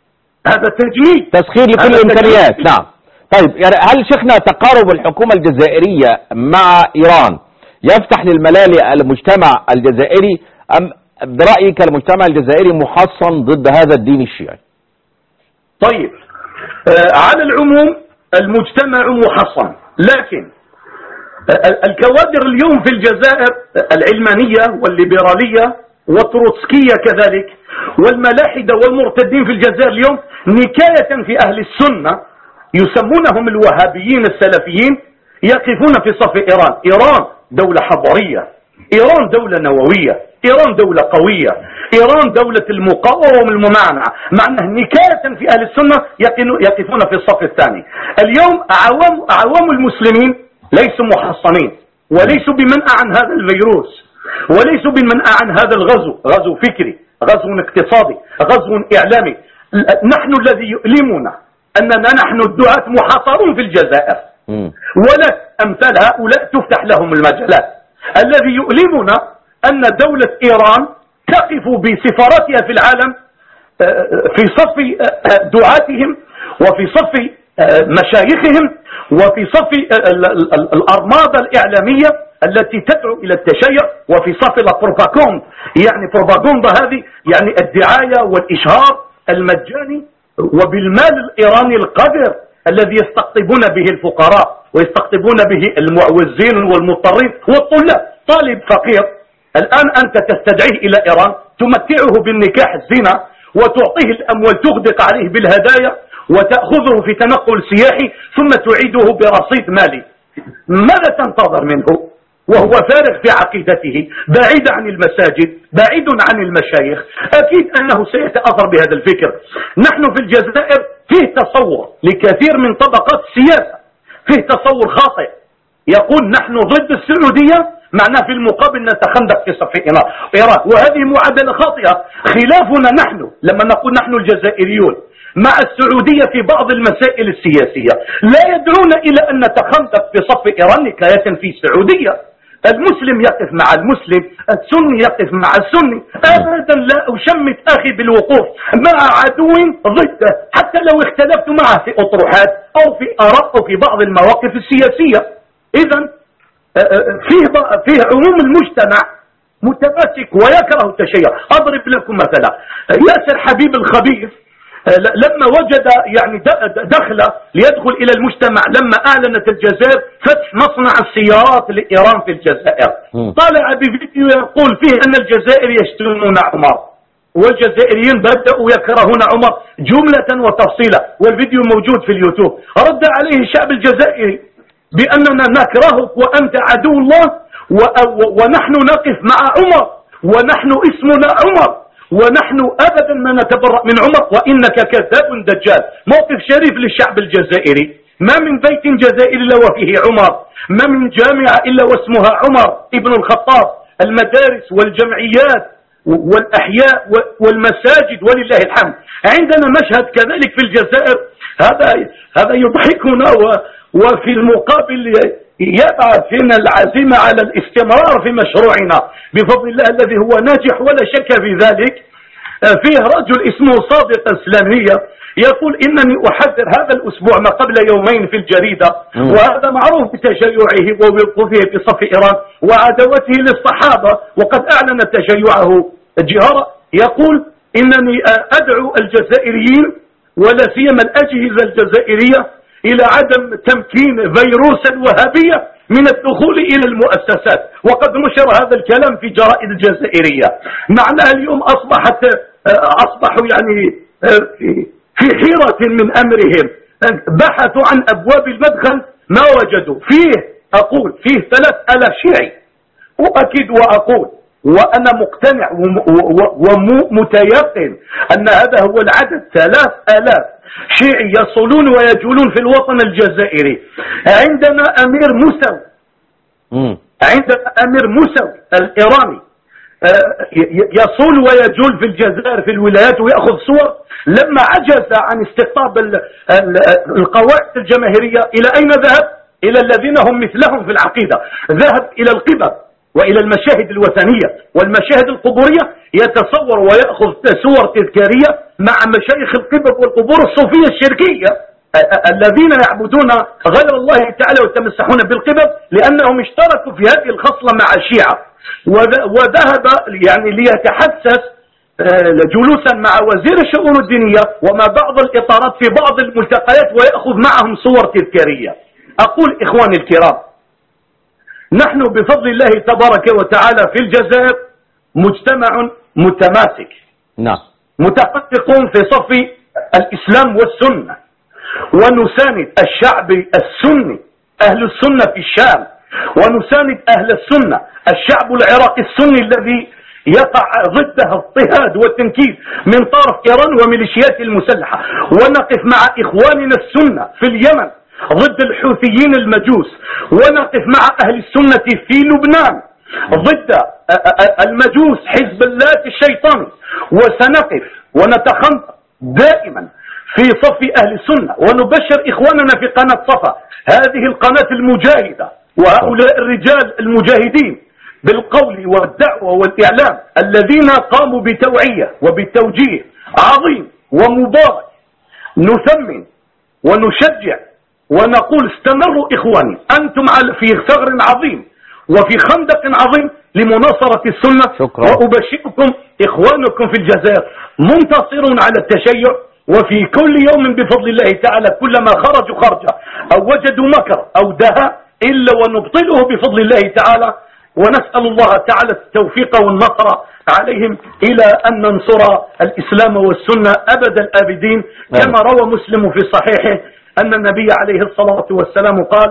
هذا تجميد تسخير لكل هذا الامكانيات تجميد. نعم طيب يعني هل شيخنا تقارب الحكومة الجزائرية مع إيران يفتح للملال المجتمع الجزائري أم برأيك المجتمع الجزائري محصن ضد هذا الدين الشيعي طيب آه، على العموم المجتمع محصن لكن آه، الكوادر اليوم في الجزائر العلمانية والليبرالية والتروتسكية كذلك والملاحدة والمرتدين في الجزائر اليوم نكاية في أهل السنة يسمونهم الوهابيين السلفيين يقفون في صف إيران إيران دولة حضارية إيران دولة نووية إيران دولة قوية إيران دولة المقاومة والممانعة مع أنه نكاية في أهل السنة يقفون في الصف الثاني اليوم عوام, عوام المسلمين ليسوا محصنين وليسوا بمنأى عن هذا الفيروس وليسوا بمنأى عن هذا الغزو غزو فكري غزو اقتصادي غزو إعلامي نحن الذي يؤلمنا أننا نحن الدعاة محاصرون في الجزائر ولا أمثال هؤلاء تفتح لهم المجالات الذي يؤلمنا أن دولة إيران تقف بسفارتها في العالم آه، في صف آه، دعاتهم وفي صف آه، مشايخهم وفي صف الأرماضة الإعلامية التي تدعو إلى التشيع وفي صف البروباغوند يعني بروباغوندا هذه يعني الدعاية والإشهار المجاني وبالمال الإيراني القذر الذي يستقطبون به الفقراء ويستقطبون به المعوزين والمضطرين والطلاب طالب فقير الآن أنت تستدعيه إلى إيران تمتعه بالنكاح الزنا وتعطيه الأموال تغدق عليه بالهدايا وتأخذه في تنقل سياحي ثم تعيده برصيد مالي ماذا تنتظر منه وهو فارغ في عقيدته بعيد عن المساجد بعيد عن المشايخ أكيد أنه سيتأثر بهذا الفكر نحن في الجزائر فيه تصور لكثير من طبقات السياسة فيه تصور خاطئ يقول نحن ضد السعودية معناه في المقابل نتخندق في صف إيران وهذه معادلة خاطئة خلافنا نحن لما نقول نحن الجزائريون مع السعودية في بعض المسائل السياسية لا يدعون إلى أن نتخندق في صف إيران نكاية في السعودية المسلم يقف مع المسلم السني يقف مع السني ابدا لا اشمت اخي بالوقوف مع عدو ضده حتى لو اختلفت معه في اطروحات او في اراء او في بعض المواقف السياسية اذا آه، آه، فيه فيه عموم المجتمع متمسك ويكره التشيع اضرب لكم مثلا ياسر حبيب الخبيث لما وجد يعني دخل ليدخل إلى المجتمع لما أعلنت الجزائر فتح مصنع السيارات لإيران في الجزائر طالع بفيديو يقول فيه أن الجزائر يشتمون عمر والجزائريين بدأوا يكرهون عمر جملة وتفصيلا والفيديو موجود في اليوتيوب رد عليه الشعب الجزائري بأننا نكرهك وأنت عدو الله ونحن نقف مع عمر ونحن اسمنا عمر ونحن أبدا ما نتبرأ من عمر وإنك كذاب دجال موقف شريف للشعب الجزائري ما من بيت جزائري إلا وفيه عمر ما من جامعة إلا واسمها عمر ابن الخطاب المدارس والجمعيات والأحياء والمساجد ولله الحمد عندنا مشهد كذلك في الجزائر هذا هذا يضحكنا وفي المقابل يبعث فينا العزيمة على الاستمرار في مشروعنا بفضل الله الذي هو ناجح ولا شك في ذلك آه، فيه رجل اسمه صادق السلامية يقول إنني أحذر هذا الأسبوع ما قبل يومين في الجريدة وهذا معروف بتشيعه ووقوفه في صف إيران وعداوته للصحابة وقد أعلن تشيعه جهارا يقول إنني أدعو الجزائريين ولا سيما الأجهزة الجزائرية إلى عدم تمكين فيروس الوهابية من الدخول إلى المؤسسات وقد نشر هذا الكلام في جرائد الجزائرية معناها اليوم أصبحت أصبحوا يعني في حيرة من أمرهم بحثوا عن أبواب المدخل ما وجدوا فيه أقول فيه ثلاث ألاف شيعي وأكيد وأقول وأنا مقتنع ومتيقن أن هذا هو العدد ثلاث ألاف شيعي يصلون ويجولون في الوطن الجزائري عندنا أمير موسوي عندنا أمير موسوي الإيراني آه، يصول ويجول في الجزائر في الولايات ويأخذ صور لما عجز عن استقطاب القواعد الجماهيرية إلى أين ذهب؟ إلى الذين هم مثلهم في العقيدة ذهب إلى القبب وإلى المشاهد الوثنية والمشاهد القبورية يتصور ويأخذ صور تذكارية مع مشايخ القبب والقبور الصوفية الشركية الذين يعبدون غير الله تعالى ويتمسحون بالقبب لأنهم اشتركوا في هذه الخصلة مع الشيعة وذهب يعني ليتحسس آه، جلوسا مع وزير الشؤون الدينية ومع بعض الإطارات في بعض الملتقيات ويأخذ معهم صور تذكارية أقول إخواني الكرام نحن بفضل الله تبارك وتعالى في الجزائر مجتمع متماسك نعم متحققون في صف الإسلام والسنة ونساند الشعب السني أهل السنة في الشام ونساند أهل السنة الشعب العراقي السني الذي يقع ضدها اضطهاد وتنكيل من طرف إيران وميليشيات المسلحة ونقف مع إخواننا السنة في اليمن ضد الحوثيين المجوس ونقف مع أهل السنة في لبنان ضد المجوس حزب الله الشيطاني وسنقف ونتخنق دائما في صف أهل السنة ونبشر إخواننا في قناة صفا هذه القناة المجاهدة وهؤلاء الرجال المجاهدين بالقول والدعوة والإعلام الذين قاموا بتوعية وبتوجيه عظيم ومبارك نثمن ونشجع ونقول استمروا إخواني أنتم في ثغر عظيم وفي خندق عظيم لمناصرة السنة شكرا. وأبشركم إخوانكم في الجزائر منتصرون على التشيع وفي كل يوم بفضل الله تعالى كلما خرجوا خرجا أو وجدوا مكر أو دهى إلا ونبطله بفضل الله تعالى ونسأل الله تعالى التوفيق والنصر عليهم إلى أن ننصر الإسلام والسنة أبد الآبدين كما روى مسلم في صحيحه أن النبي عليه الصلاة والسلام قال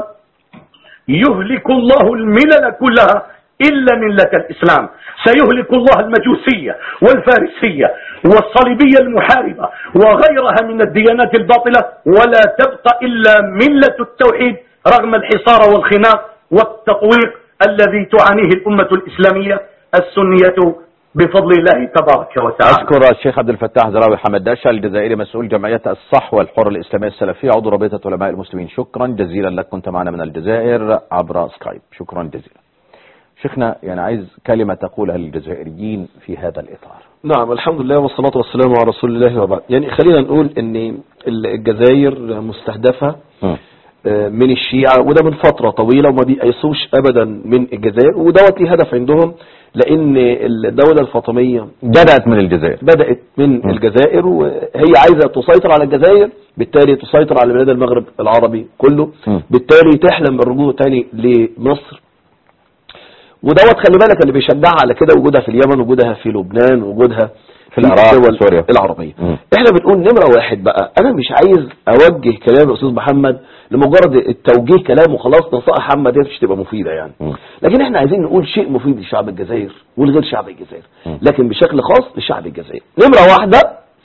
يهلك الله الملل كلها إلا ملة الإسلام سيهلك الله المجوسية والفارسية والصليبية المحاربة وغيرها من الديانات الباطلة ولا تبقى إلا ملة التوحيد رغم الحصار والخناق والتطويق الذي تعانيه الأمة الإسلامية السنية بفضل الله تبارك وتعالى أشكر الشيخ عبد الفتاح زراوي حمد داشا الجزائري مسؤول جمعية الصح والحر الإسلامية السلفية عضو رابطة علماء المسلمين شكرا جزيلا لك كنت معنا من الجزائر عبر سكايب شكرا جزيلا شيخنا يعني عايز كلمة تقولها للجزائريين في هذا الإطار نعم الحمد لله والصلاة والسلام على رسول الله وبعد يعني خلينا نقول ان الجزائر مستهدفة م. آه، من الشيعة وده من فترة طويلة وما بيقيسوش ابدا من الجزائر ودوت ليه هدف عندهم لان الدولة الفاطمية بدأت من الجزائر بدأت من الجزائر وهي عايزة تسيطر على الجزائر بالتالي تسيطر على بلاد المغرب العربي كله م. بالتالي تحلم بالرجوع تاني لمصر ودوت خلي بالك اللي بيشجعها على كده وجودها في اليمن وجودها في لبنان وجودها في العراق الدول وسوريا. العربية مم. احنا بنقول نمرة واحد بقى انا مش عايز اوجه كلام الاستاذ محمد لمجرد التوجيه كلام وخلاص نصائح عامة ديت مش تبقى مفيدة يعني مم. لكن احنا عايزين نقول شيء مفيد لشعب الجزائر ولغير شعب الجزائر مم. لكن بشكل خاص لشعب الجزائر نمرة واحدة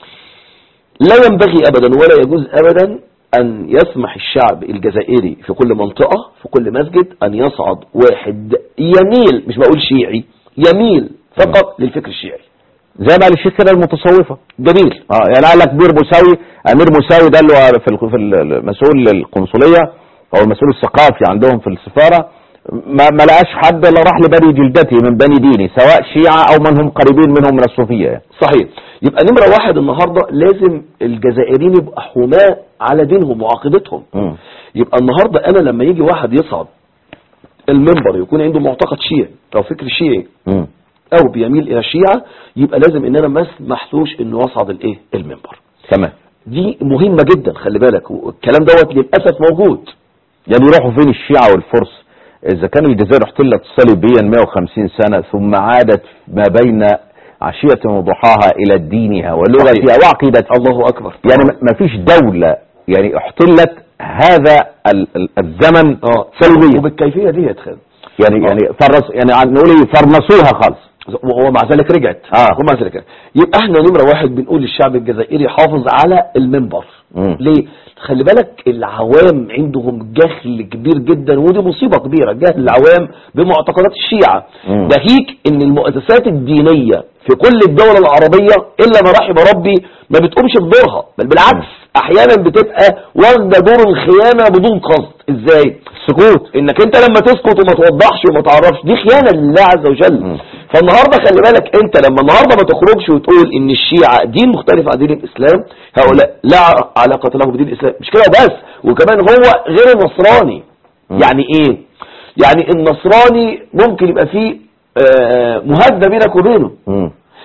لا ينبغي ابدا ولا يجوز ابدا ان يسمح الشعب الجزائري في كل منطقة في كل مسجد ان يصعد واحد يميل مش بقول شيعي يميل فقط للفكر الشيعي زي ما قال الشيخ كده المتصوفة جميل اه يعني قال لك بير مساوي امير مساوي ده اللي هو في ال- في ال- المسؤول القنصليه او المسؤول الثقافي عندهم في السفاره ما ما لقاش حد الا راح لبني جلدته من بني ديني سواء شيعه او من هم قريبين منهم من الصوفيه يعني. صحيح يبقى نمرة واحد النهاردة لازم الجزائريين يبقى حماة على دينهم وعقيدتهم مم. يبقى النهاردة انا لما يجي واحد يصعد المنبر يكون عنده معتقد شيعي او فكر شيعي مم. او بيميل الى الشيعة يبقى لازم ان انا ما اسمحلوش انه يصعد الايه المنبر تمام دي مهمة جدا خلي بالك والكلام دوت للأسف موجود يعني يروحوا فين الشيعة والفرس إذا كان الجزائر احتلت صليبيا 150 سنة ثم عادت ما بين عشية وضحاها إلى دينها ولغتها وعقيدتها الله أكبر يعني ما- ما فيش دولة يعني احتلت هذا ال- ال- الزمن اه سلبيا وبالكيفية دي يتخيل يعني يعني فرس يعني عن- نقول ايه فرنسوها خالص وهو مع ذلك رجعت آه. ومع ذلك رجعت. يبقى احنا نمرة واحد بنقول للشعب الجزائري حافظ على المنبر مم. ليه خلي بالك العوام عندهم جهل كبير جدا ودي مصيبة كبيرة جهل العوام بمعتقدات الشيعة مم. ناهيك ان المؤسسات الدينية في كل الدول العربية الا ما رحم ربي ما بتقومش بدورها بل بالعكس احيانا بتبقى واخده دور الخيانة بدون قصد ازاي السكوت انك انت لما تسكت وما توضحش وما تعرفش دي خيانة لله عز وجل مم. فالنهاردة خلي بالك انت لما النهاردة ما تخرجش وتقول ان الشيعة دين مختلف عن دين الاسلام هؤلاء لا علاقة له بدين الاسلام مش كده بس وكمان هو غير النصراني مم. يعني ايه يعني النصراني ممكن يبقى فيه آه، مهادة بينك وبينه مم.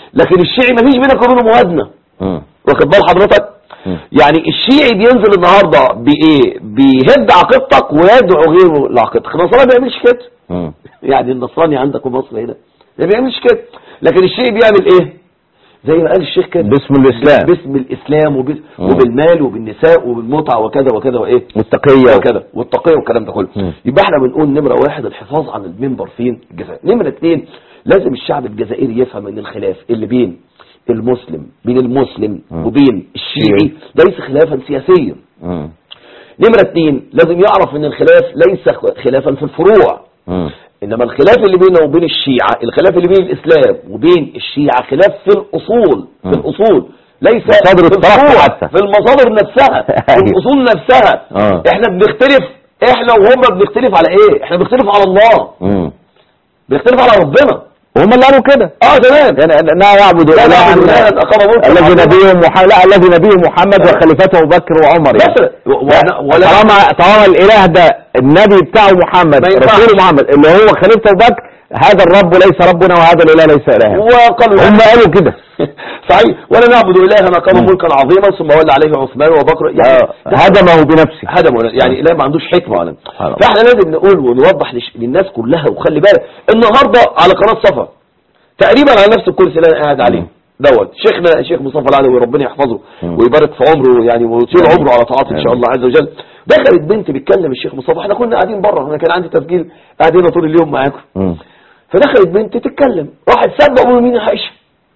لكن الشيعي ما فيش بينك وبينه موازنه مم. واخد بال حضرتك مم. يعني الشيعي بينزل النهارده بايه بيهد عقيدتك ويدعو غيره لعقيدتك النصراني ما بيعملش كده مم. يعني النصراني عندك في مصر هنا ما بيعملش كده لكن الشيعي بيعمل ايه زي ما قال الشيخ كده باسم الإسلام باسم الاسلام وب- مم. وبالمال وبالنساء وبالمتعه وكذا وكذا وايه والتقية وكذا والتقية والكلام ده كله مم. يبقى احنا بنقول نمرة واحد الحفاظ عن المنبر فين الجزائر نمرة اتنين لازم الشعب الجزائري يفهم ان الخلاف اللي بين المسلم بين المسلم مم. وبين الشيعي ليس خلافا سياسيا مم. نمرة اتنين لازم يعرف ان الخلاف ليس خلافا في الفروع مم. انما الخلاف اللي بينه وبين الشيعة الخلاف اللي بين الاسلام وبين الشيعة خلاف في الاصول في مم. الاصول ليس مصادر في الترقي الفروع حتى. في المصادر نفسها في أيوة. الاصول نفسها آه. احنا بنختلف احنا وهم بنختلف على ايه احنا بنختلف على الله مم. بنختلف على ربنا وهم اللي قالوا كده اه تمام يعني لا يعبد لا إلها نعبد إلها أقام ملكا الذي عظيما. نبيه محمد لا الذي نبيه محمد وخليفته ابو بكر وعمر يعني. مثلا و- وأنا- ولا طالما طالما الاله ده النبي بتاعه محمد ما ينفعش. رسول محمد اللي هو خليفته ابو بكر هذا الرب ليس ربنا وهذا الاله ليس الها وقالوا هم قالوا كده صحيح ولا نعبد الها قام مم. ملكا عظيما ثم ولى عليه عثمان وبكر يعني آه، هدمه بنفسه هدم يعني لا ما عندوش حكمه على سبحان الله. فاحنا لازم نقول ونوضح لش- للناس كلها وخلي بالك النهارده على قناه صفا تقريبا على نفس الكرسي اللي انا قاعد عليه مم. دوت شيخنا الشيخ مصطفى العدوي ربنا يحفظه مم. ويبارك في عمره يعني ويطيل آمين. عمره على طاعته ان شاء آمين. الله عز وجل دخلت بنت بتكلم الشيخ مصطفى احنا كنا قاعدين بره انا كان عندي تسجيل قاعدين طول اليوم معاكم مم. فدخلت بنت تتكلم واحد سبق ام مين عائشه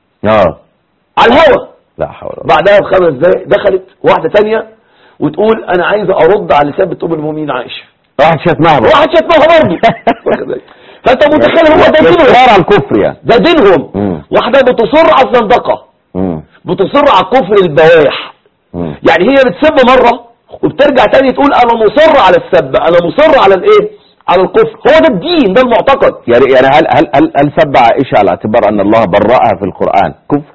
اه على الهوا لا حول ولا قوة. بعدها بخمس دقايق دخلت واحده تانية وتقول انا عايزه ارد على ثابت ام المؤمنين عائشه واحد شتمها بقى. واحد شتمها برضه واخد بالك؟ فانت متخيل هو ده دينهم اصرار على الكفر يعني ده دينهم مم. واحده بتصر على الزندقه مم. بتصر على الكفر البواح مم. يعني هي بتسب مره وبترجع تاني تقول انا مصر على السب انا مصر على الايه على الكفر هو ده الدين ده المعتقد يعني يعني هل هل هل, هل سب عائشه على اعتبار ان الله برأها في القرآن كفر؟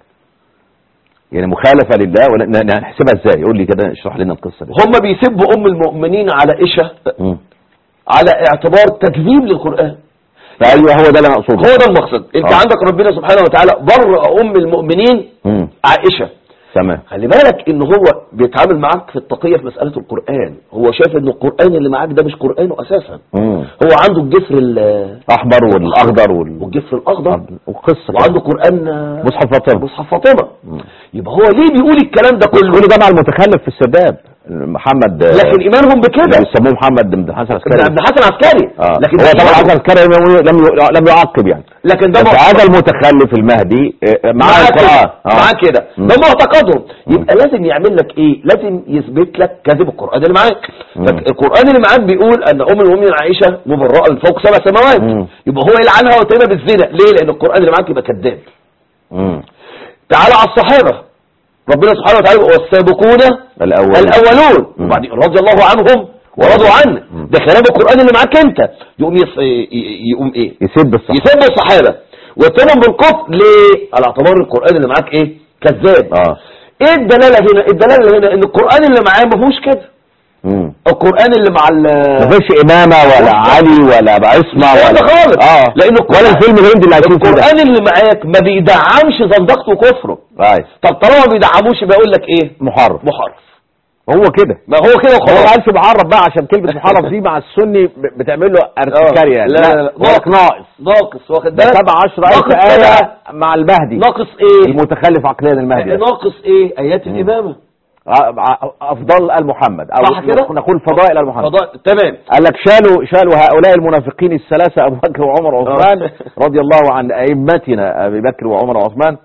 يعني مخالفة لله ولا ن- نحسبها ازاي؟ قول لي كده اشرح لنا القصة دي. هم بيسبوا ام المؤمنين على عائشه مم. على اعتبار تكذيب للقران فايوه هو ده اللي انا اقصده. هو ده المقصد انت آه. عندك ربنا سبحانه وتعالى بر ام المؤمنين مم. عائشه تمام. خلي بالك ان هو بيتعامل معاك في التقية في مسألة القرآن هو شايف ان القرآن اللي معاك ده مش قرآنه اساسا مم. هو عنده الجسر ال- احمر والاخضر وال... والجسر الاخضر والقصة وعنده قرآن مصحف فاطمة. مصحف فاطمة مم. يبقى هو ليه بيقول الكلام ده كله كل ده مع المتخلف في السرداب محمد لكن ايمانهم اللي بكده بيسموه محمد بن حسن ابن عسكري ابن حسن عسكري اه لكن هو ده طبعا إيمانهم. حسن عسكري لم لم لم يعقب يعني لكن ده بس معتقد- هذا المتخلف المهدي آه، مع معاه القرآن كده معاه كده مم. ده معتقدهم يبقى لازم يعمل لك ايه لازم يثبت لك كذب القران اللي معاك مم. القران اللي معاك بيقول ان ام المؤمنين عائشه مبرئه من فوق سبع سماوات مم. يبقى هو يلعنها ويتهمها بالزنا ليه لان القران اللي معاك يبقى كذاب مم. تعالى على الصحابه ربنا سبحانه وتعالى يقول والسابقون الأول الاولون مم. وبعدين رضي الله عنهم ورضوا عنه مم. ده كلام القران اللي معاك انت يقوم يص... ي- ي- يقوم ايه يسب الصح يسب الصحابه ويتهمهم بالكفر ليه على اعتبار القران اللي معاك ايه كذاب اه ايه الدلاله هنا الدلاله هنا ان القران اللي معاه ما فيهوش كده مم. القران اللي مع ال مفيش امامه ولا علي ولا عصمه مش ولا كده خالص. اه لأن القرآن- ولا الفيلم الهندي اللي هتشوفه ده القران اللي معاك ما بيدعمش زندقته وكفره آه. طب طالما ما بيدعموش بيقول لك ايه محرف محرف هو كده ما هو كده هو ما وخلاص قالش محرف بقى عشان كلمه محرف دي مع السني ب- بتعمل له ارتكاريا يعني لا لا لا ناقص ناقص ناقص واخد ده بالك سبع عشر ألف ناقص إيه آية بقى؟ مع المهدي ناقص ايه المتخلف عقليا المهدي ده. ناقص ايه ايات الامامه ع- ع- افضل ال محمد او صح كده؟ نقول فضائل ال محمد فضاء تمام قال لك شالوا شالوا هؤلاء المنافقين الثلاثة أبو بكر وعمر وعثمان آه. رضي الله عن أئمتنا أبي بكر وعمر وعثمان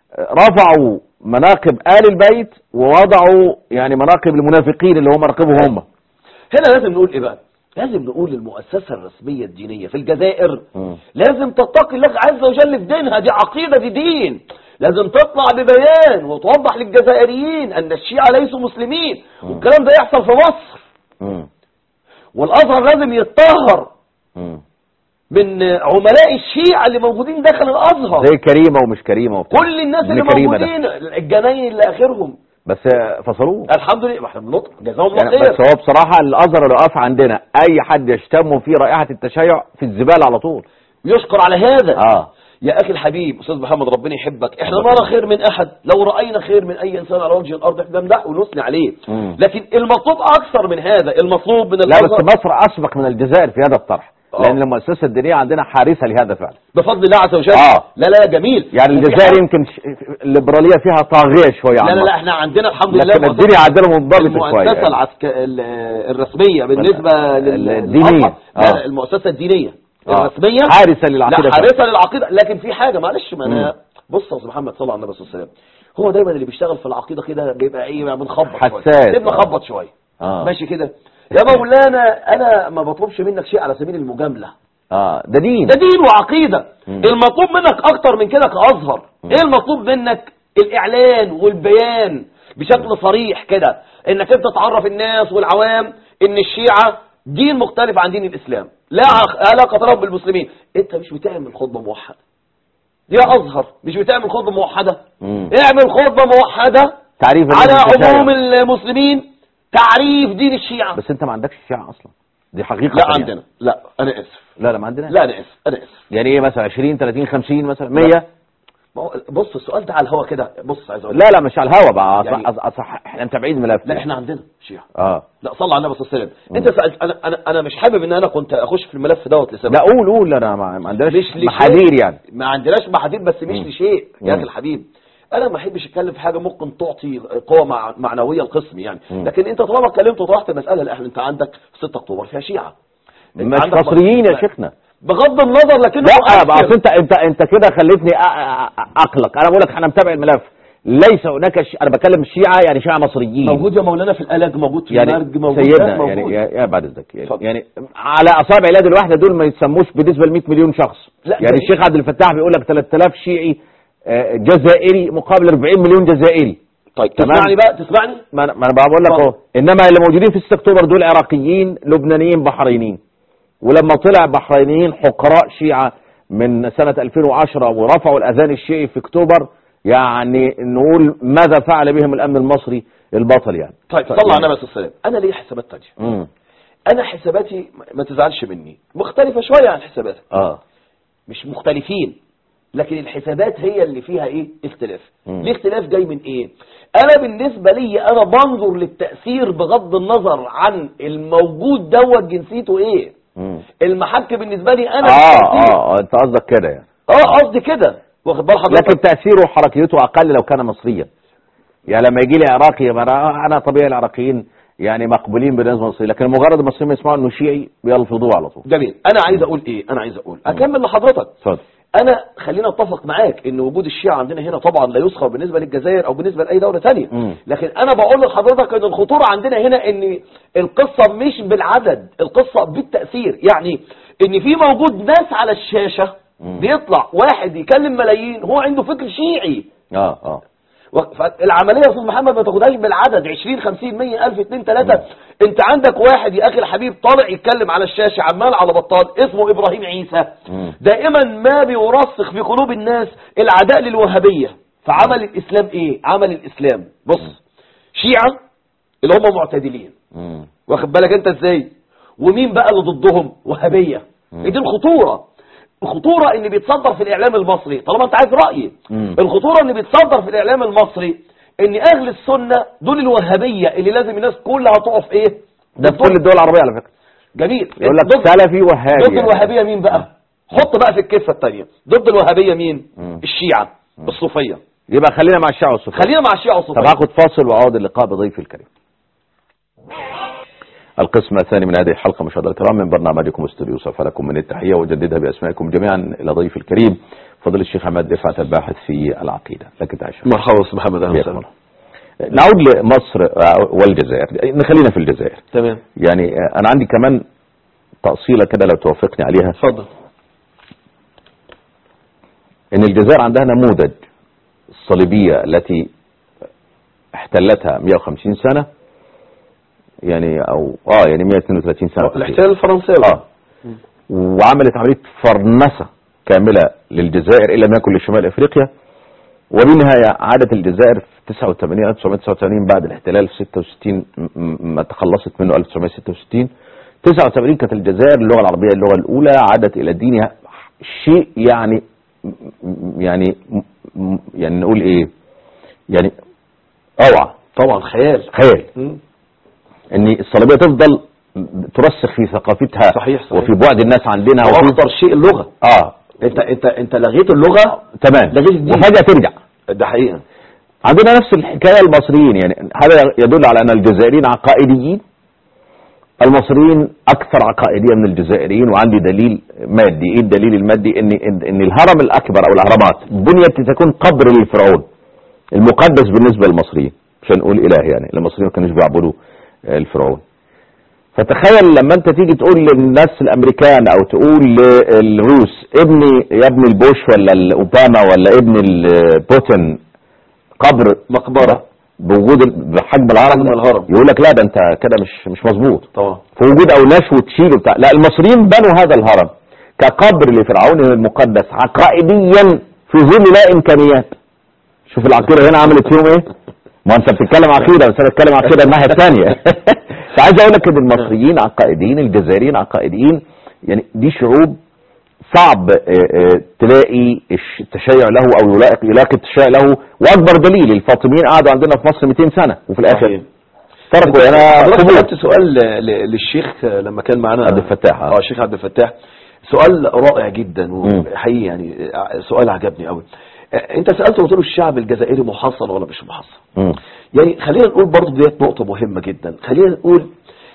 رفعوا مناقب آل البيت ووضعوا يعني مناقب المنافقين اللي هم مناقبهم هم هنا لازم نقول ايه بقى لازم نقول للمؤسسة الرسمية الدينية في الجزائر مم. لازم تتقي الله عز وجل في دينها دي عقيدة دي دين لازم تطلع ببيان وتوضح للجزائريين ان الشيعة ليسوا مسلمين والكلام ده يحصل في مصر مم. والازهر لازم يتطهر مم. من عملاء الشيعة اللي موجودين داخل الازهر زي كريمة ومش كريمة وبتاع كل الناس ابن اللي كريمة ده. موجودين الجناين اللي اخرهم بس فصلوه الحمد لله ما احنا بنطق جزاهم الله يعني خير بس هو بصراحة الأزهر اللي واقف عندنا أي حد يشتم فيه رائحة التشيع في الزبالة على طول يشكر على هذا اه يا اخي الحبيب استاذ محمد ربنا يحبك احنا نرى خير من احد لو راينا خير من اي انسان على وجه الارض احنا نمدحه ونثني عليه مم. لكن المطلوب اكثر من هذا المطلوب من لا بس الازهر مصر اسبق من الجزائر في هذا الطرح آه. لان المؤسسه الدينيه عندنا حارسه لهذا فعلا بفضل الله عز وجل آه. لا لا جميل يعني وفي الجزائر حاجة- يمكن ش- الليبراليه فيها طاغيه شويه لا عن لا لا مصر. احنا عندنا الحمد لله لكن مؤسسة- الدنيا عندنا منضبطه شويه المؤسسة العسك... ال- الرسمية بالنسبة لل- الدينية. للأزهر. لا آه. لا المؤسسة الدينية آه. الرسمية حارسة للعقيدة لا حارسة للعقيدة لكن في حاجة معلش ما انا مم. بص يا استاذ محمد صلى الله عليه وسلم هو دايما اللي بيشتغل في العقيدة كده بيبقى ايه يعني بنخبط حساس. شوية سيبنا آه. خبط شوية اه ماشي كده يا مولانا انا ما بطلبش منك شيء على سبيل المجاملة اه ده دين ده دين وعقيدة مم. المطلوب منك اكتر من كده كأزهر ايه المطلوب منك الاعلان والبيان بشكل صريح كده انك انت تعرف الناس والعوام ان الشيعة دين مختلف عن دين الاسلام لا عق- علاقة لهم بالمسلمين انت مش بتعمل خطبة موحدة يا ازهر مش بتعمل خطبة موحدة مم. اعمل خطبة موحدة تعريف على الجزائر. عموم المسلمين تعريف دين الشيعة بس انت ما عندكش الشيعة اصلا دي حقيقة لا يعني. عندنا لا انا اسف لا لا ما عندنا لا انا اسف انا اسف يعني ايه مثلا 20 30 50 مثلا 100 ما هو- بص السؤال ده على الهوا كده بص عايز اقول لا لا مش على الهوا بقى يعني- أصح أصح احنا متابعين ملف لا احنا عندنا شيعة اه لا صلى على النبي صلى الله عليه وسلم انت سألت انا انا انا مش حابب ان انا كنت اخش في الملف دوت لسبب لا قول قول انا ما ما عندناش مش لشيء. محاذير يعني ما عندناش محاذير بس مش مم. لشيء يا اخي مم. الحبيب انا ما احبش اتكلم في حاجه ممكن تعطي قوه مع معنويه القسم يعني مم. لكن انت طالما اتكلمت وطرحت المساله لا احنا انت عندك 6 اكتوبر فيها شيعه انت مش عندك- مصريين يا لا. شيخنا بغض النظر لكنه لا مؤثر. بس انت انت انت كده خليتني أ- أ- اقلق انا بقول لك احنا متابع الملف ليس هناك ش... انا بكلم الشيعة يعني شيعة مصريين موجود يا مولانا في الالج موجود في يعني المرج موجود سيدنا ده موجود. يعني يا, يا بعد الذكي يعني, اتفضل. يعني على اصابع اليد الواحده دول ما يتسموش بالنسبه ل 100 مليون شخص لا، يعني ده- الشيخ عبد الفتاح بيقول لك 3000 شيعي آه، جزائري مقابل 40 مليون جزائري طيب تمام. تسمعني بقى تسمعني ما انا ما أنا بقول لك اتفضل. اهو انما اللي موجودين في 6 اكتوبر دول عراقيين لبنانيين بحرينيين ولما طلع بحرينيين حقراء شيعة من سنة 2010 ورفعوا الأذان الشيعي في اكتوبر يعني نقول ماذا فعل بهم الأمن المصري البطل يعني طيب صلى على النبي صلى الله عليه وسلم انا ليه حسابات تانية مم. انا حساباتي ما تزعلش مني مختلفة شوية عن حساباتك اه مش مختلفين لكن الحسابات هي اللي فيها ايه اختلاف مم. ليه اختلاف جاي من ايه انا بالنسبة لي انا بنظر للتأثير بغض النظر عن الموجود دوت جنسيته ايه مم. المحك بالنسبة لي انا اه التأثير. اه انت قصدك كده يعني اه قصدي كده واخد بال حضرتك لكن تأثيره وحركيته أقل لو كان مصريا يعني لما يجي لي عراقي يبقى انا أنا طبيعي العراقيين يعني مقبولين بالنسبه للمصريين لكن مجرد المصريين ما يسمعوا انه شيعي بيلفظوه على طول جميل انا عايز اقول ايه انا عايز اقول اكمل لحضرتك اتفضل انا خلينا اتفق معاك ان وجود الشيعة عندنا هنا طبعا لا يسخر بالنسبة للجزائر او بالنسبة لاي دولة تانية مم. لكن انا بقول لحضرتك ان الخطورة عندنا هنا ان القصة مش بالعدد القصة بالتأثير يعني ان في موجود ناس على الشاشة مم. بيطلع واحد يكلم ملايين هو عنده فكر شيعي اه اه العملية يا استاذ محمد ما تاخدهاش بالعدد 20 50 100 1000 2 3 انت عندك واحد يا اخي الحبيب طالع يتكلم على الشاشة عمال على بطال اسمه ابراهيم عيسى مم. دائما ما بيرسخ في قلوب الناس العداء للوهابية فعمل الاسلام ايه عمل الاسلام بص شيعة اللي هم معتدلين مم. واخد بالك انت ازاي ومين بقى اللي ضدهم وهابية مم. إيه دي الخطورة الخطورة ان بيتصدر في الاعلام المصري طالما انت عايز رأيي مم. الخطورة ان بيتصدر في الاعلام المصري ان اهل السنة دول الوهابية اللي لازم الناس كلها تقف ايه ده في كل الدول العربيه على فكره جميل يقول لك ضد- سلفي وهابي ضد يعني. الوهابية مين بقى حط بقى في الكفة التانية ضد الوهابية مين مم. الشيعة الصوفية يبقى خلينا مع الشيعة والصوفية خلينا مع الشيعة طب والصوفية هاخد فاصل واعود اللقاء بضيفي الكريم القسم الثاني من هذه الحلقة مشاهدينا الكرام من برنامجكم استوديو صف لكم من التحية وجددها بأسمائكم جميعا إلى ضيف الكريم فضل الشيخ عماد رفعت الباحث في العقيدة لك تعيش مرحبا استاذ محمد اهلا وسهلا. نعود لمصر آه، والجزائر نخلينا في الجزائر تمام يعني آه، أنا عندي كمان تأصيلة كده لو توافقني عليها اتفضل ان الجزائر عندها نموذج الصليبية التي احتلتها 150 سنة يعني او اه يعني 132 سنة تقريباً. الاحتلال الفرنساوي اه وعملت عملية فرنسة كاملة للجزائر إلا ما يكن لشمال أفريقيا وبالنهاية عادت الجزائر في 89 1989 بعد الاحتلال في 66 م- م- ما تخلصت منه 1966 89 كانت الجزائر اللغة العربية اللغة الأولى عادت إلى دينها شيء يعني م- يعني م- م- يعني نقول ايه يعني اوعى طبعا خيال خيال مم. ان الصليبيه تفضل ترسخ في ثقافتها صحيح، صحيح. وفي بعد الناس عندنا وفي واخطر شيء اللغه اه انت انت انت لغيت اللغه تمام لغيت الدين. وفجاه ترجع ده حقيقه عندنا نفس الحكايه المصريين يعني هذا يدل على ان الجزائريين عقائديين المصريين اكثر عقائديه من الجزائريين وعندي دليل مادي ايه الدليل المادي ان ان إن الهرم الاكبر او الاهرامات بنيت لتكون قبر للفرعون المقدس بالنسبه للمصريين مش هنقول اله يعني المصريين ما كانوش بيعبدوا آه، الفرعون فتخيل لما انت تيجي تقول للناس الامريكان او تقول للروس ابني يا ابن البوش ولا الاوباما ولا ابن البوتين قبر مقبره بوجود ال- بحجم الهرم حجم ده، الهرم. يقول لك لا ده انت كده مش مش مظبوط طبعا في وجود اوناش وتشيل وبتاع لا المصريين بنوا هذا الهرم كقبر لفرعون المقدس عقائديا في ظل لا امكانيات شوف العقيده هنا عملت فيهم ايه ما انت بتتكلم عقيده بس انا بتكلم عقيده الناحيه الثانيه فعايز اقول لك ان المصريين عقائديين الجزائريين عقائديين يعني دي شعوب صعب آه، آه، تلاقي الش- التشيع له او يلاقي يلاقي التشيع له واكبر دليل الفاطميين قعدوا عندنا في مصر 200 سنه وفي الاخر صحيح. تركوا هنا حضرتك قبور. سألت سؤال ل- للشيخ لما كان معانا عبد الفتاح، آه. اه الشيخ عبد الفتاح سؤال رائع جدا مم. وحقيقي يعني سؤال عجبني قوي انت سالته قلت له الشعب الجزائري محصن ولا مش محصن مم. يعني خلينا نقول برضه ديت نقطه مهمه جدا خلينا نقول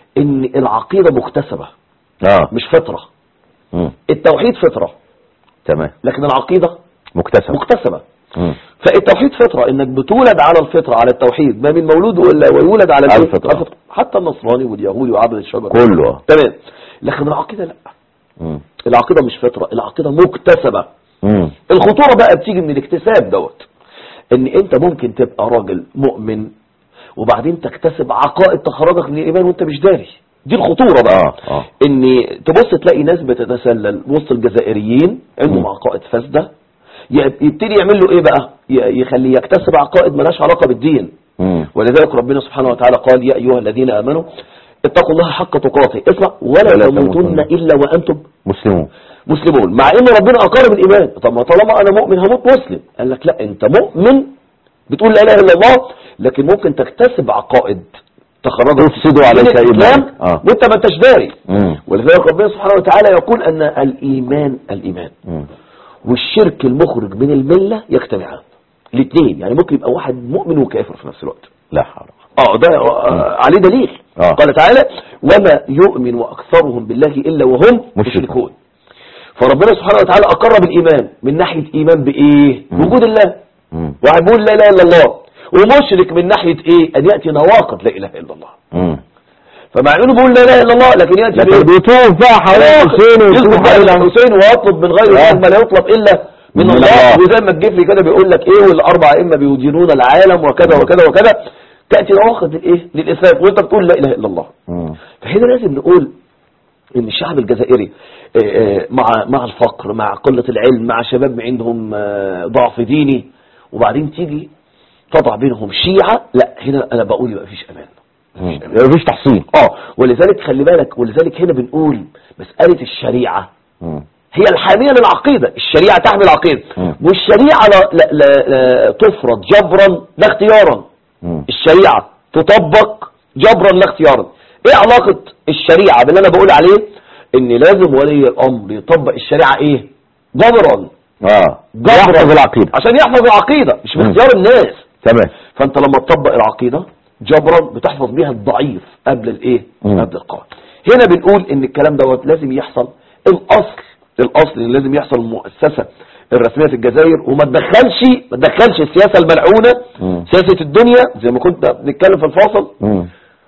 ان العقيده مكتسبه اه مش فطره مم. التوحيد فطره تمام لكن العقيده مكتسب مكتسبه مم. فالتوحيد فطرة انك بتولد على الفطرة على التوحيد ما من مولود الا ويولد على على الإيه؟ الفطرة. حتى النصراني واليهودي وعبد الشجر كله آه. تمام لكن العقيدة لا مم. العقيدة مش فطرة العقيدة مكتسبة مم. الخطورة بقى بتيجي من الاكتساب دوت ان انت ممكن تبقى راجل مؤمن وبعدين تكتسب عقائد تخرجك من الايمان وانت مش داري دي الخطورة بقى اه اه ان تبص تلاقي ناس بتتسلل وسط الجزائريين عندهم مم. عقائد فاسدة ي- يبتدي يعمل له ايه بقى ي- يخليه يكتسب عقائد ملهاش علاقة بالدين مم. ولذلك ربنا سبحانه وتعالى قال يا ايها الذين امنوا اتقوا الله حق تقاته اسمع ولا ولا تموتن تموتن. الا وانتم مسلمون مسلمون مع ان ربنا اقر بالايمان طب ما طالما انا مؤمن هموت مسلم قال لك لا انت مؤمن بتقول لا اله الا الله لكن ممكن تكتسب عقائد تخرجك تفسد عليك من الاسلام إيمانك. آه. وانت ما انتش داري مم. ولذلك ربنا سبحانه وتعالى يقول ان الايمان الايمان مم. والشرك المخرج من المله يجتمعان الاثنين يعني ممكن يبقى واحد مؤمن وكافر في نفس الوقت لا حول اه ده آه، عليه دليل آه. قال تعالى وما يؤمن اكثرهم بالله الا وهم مشركون. مشركون فربنا سبحانه وتعالى اقر بالايمان من ناحيه ايمان بايه مم. وجود الله مم. واحد بيقول لا اله الا الله ومشرك من ناحيه ايه ان ياتي نواقض لا اله الا الله مم. فمع انه بيقول لا اله الا الله لكن ياتي لكن بإيه؟ بيطوف بقى حوالين الحسين يطلب ويطوف بقى حوالين الحسين ويطلب من غير آه. الله ما لا يطلب الا من من الله الله. وزي ما الجفري كده بيقول لك ايه والاربع ائمه بيدينون العالم وكذا وكذا وكذا تاتي نواقض للايه للاسلام وانت بتقول لا اله الا الله مم. فهنا لازم نقول ان الشعب الجزائري آه، آه، مع مع الفقر مع قلة العلم مع شباب عندهم آه، ضعف ديني وبعدين تيجي تضع بينهم شيعة لا هنا انا بقول يبقى مفيش امان مم. مفيش تحصين اه ولذلك خلي بالك ولذلك هنا بنقول مسألة الشريعة مم. هي الحامية للعقيدة الشريعة تحمل العقيدة مم. والشريعة لا, لا, لا, لا تفرض جبرا لا اختيارا مم. الشريعة تطبق جبرا لا اختيارا ايه علاقة الشريعة باللي انا بقول عليه ان لازم ولي الامر يطبق الشريعة ايه جبرا اه جبرا يحفظ العقيدة عشان يحفظ العقيدة مش مم. باختيار الناس تمام فانت لما تطبق العقيدة جبرا بتحفظ بيها الضعيف قبل الايه مم. قبل القوي هنا بنقول ان الكلام دوت لازم يحصل الاصل الاصل ان لازم يحصل المؤسسة الرسمية في الجزائر وما تدخلش ما تدخلش السياسة الملعونة مم. سياسة الدنيا زي ما كنت بنتكلم في الفاصل مم.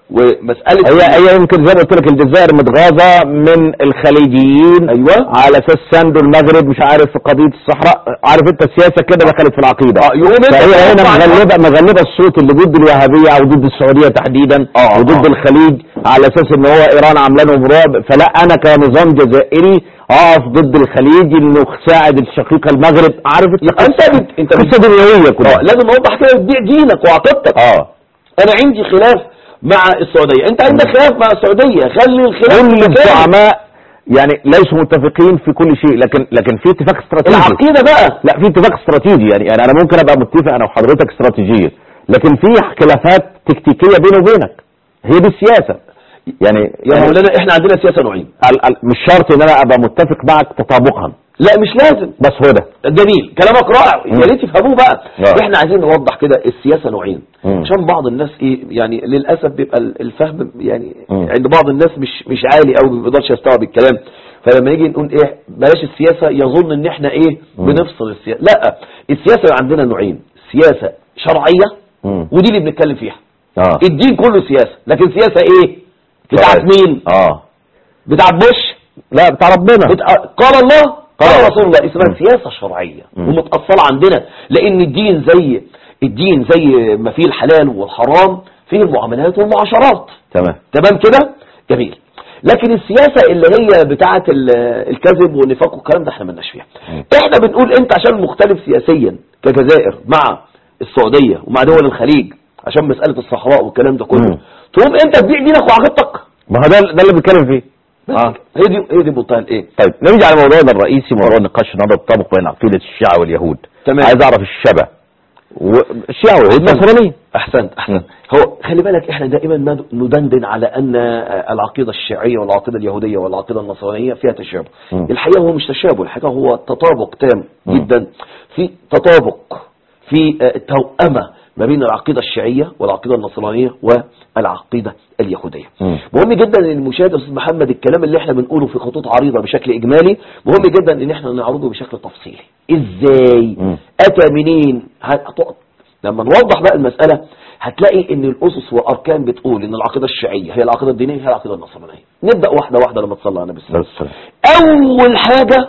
ومسألة هي هي يمكن زي ما قلت لك الجزائر متغاظة من الخليجيين ايوه على اساس ساندوا المغرب مش عارف في قضية الصحراء عارف انت السياسة كده دخلت في العقيدة اه يقوم انت فهي هنا تطلع- مغلبة مغلبة الصوت اللي ضد الوهابية او ضد السعودية تحديدا اه، وضد اه. الخليج على اساس ان هو ايران عامله لهم رعب فلا انا كنظام جزائري اقف ضد الخليج انه ساعد الشقيقة المغرب عارف يبقى انت بت... انت بت... قصة دنيوية اه كلها لازم اوضح كده تبيع دينك وعقيدتك اه انا عندي خلاف مع السعودية انت عندك خلاف مع السعودية خلي الخلاف كل مكانه. الزعماء يعني ليسوا متفقين في كل شيء لكن لكن في اتفاق استراتيجي العقيدة بقى لا في اتفاق استراتيجي يعني يعني انا ممكن ابقى متفق انا وحضرتك استراتيجيا لكن في خلافات تكتيكيه بيني وبينك هي دي السياسه يعني يا يعني مولانا احنا عندنا سياسة نوعين ال- ال- مش شرط ان انا ابقى متفق معك تطابقا لا مش لازم بس هو ده جميل كلامك رائع مم. يا ريت تفهموه بقى آه. احنا عايزين نوضح كده السياسه نوعين مم. عشان بعض الناس ايه يعني للاسف بيبقى ال- الفهم يعني مم. عند بعض الناس مش مش عالي قوي ما بيقدرش يستوعب الكلام فلما يجي نقول ايه بلاش السياسه يظن ان احنا ايه مم. بنفصل السياسه لا السياسه عندنا نوعين سياسه شرعيه مم. ودي اللي بنتكلم فيها اه الدين كله سياسه لكن سياسه ايه بتاعت مين اه بتاعت بوش لا بتاع ربنا بت- قال الله قال قال. رسول الله اسمها مم. سياسة شرعية مم. ومتأصلة عندنا لأن الدين زي الدين زي ما فيه الحلال والحرام فيه المعاملات والمعاشرات تمام تمام كده جميل لكن السياسة اللي هي بتاعة ال- الكذب والنفاق والكلام ده احنا مالناش فيها مم. احنا بنقول انت عشان مختلف سياسيا كجزائر مع السعودية ومع دول الخليج عشان مسألة الصحراء والكلام ده كله مم. تقوم انت تبيع دينك وعقيدتك ما هو ده ده اللي بنتكلم فيه اه هي دي هي دي منتهى الايه طيب نرجع لموضوعنا الرئيسي موضوع نقاش النهارده التطابق بين عقيده الشيعه واليهود تمام. عايز اعرف الشبه والشيعه واليهود نصرانيين احسنت احسنت هو خلي بالك احنا دائما ند- ندندن على ان العقيده الشيعيه والعقيده اليهوديه والعقيده النصرانيه فيها تشابه مم. الحقيقه هو مش تشابه الحقيقه هو تطابق تام مم. جدا في تطابق في آه، توأمه ما بين العقيده الشيعيه والعقيده النصرانيه والعقيده اليهوديه مم. مهم جدا ان المشاهد يا استاذ محمد الكلام اللي احنا بنقوله في خطوط عريضه بشكل اجمالي مهم جدا ان احنا نعرضه بشكل تفصيلي ازاي مم. اتى منين هتقعد لما نوضح بقى المسألة هتلاقي ان الاسس والاركان بتقول ان العقيدة الشيعية هي العقيدة الدينية هي العقيدة النصرانية نبدأ واحدة واحدة لما تصلى على النبي صلى الله عليه وسلم اول حاجة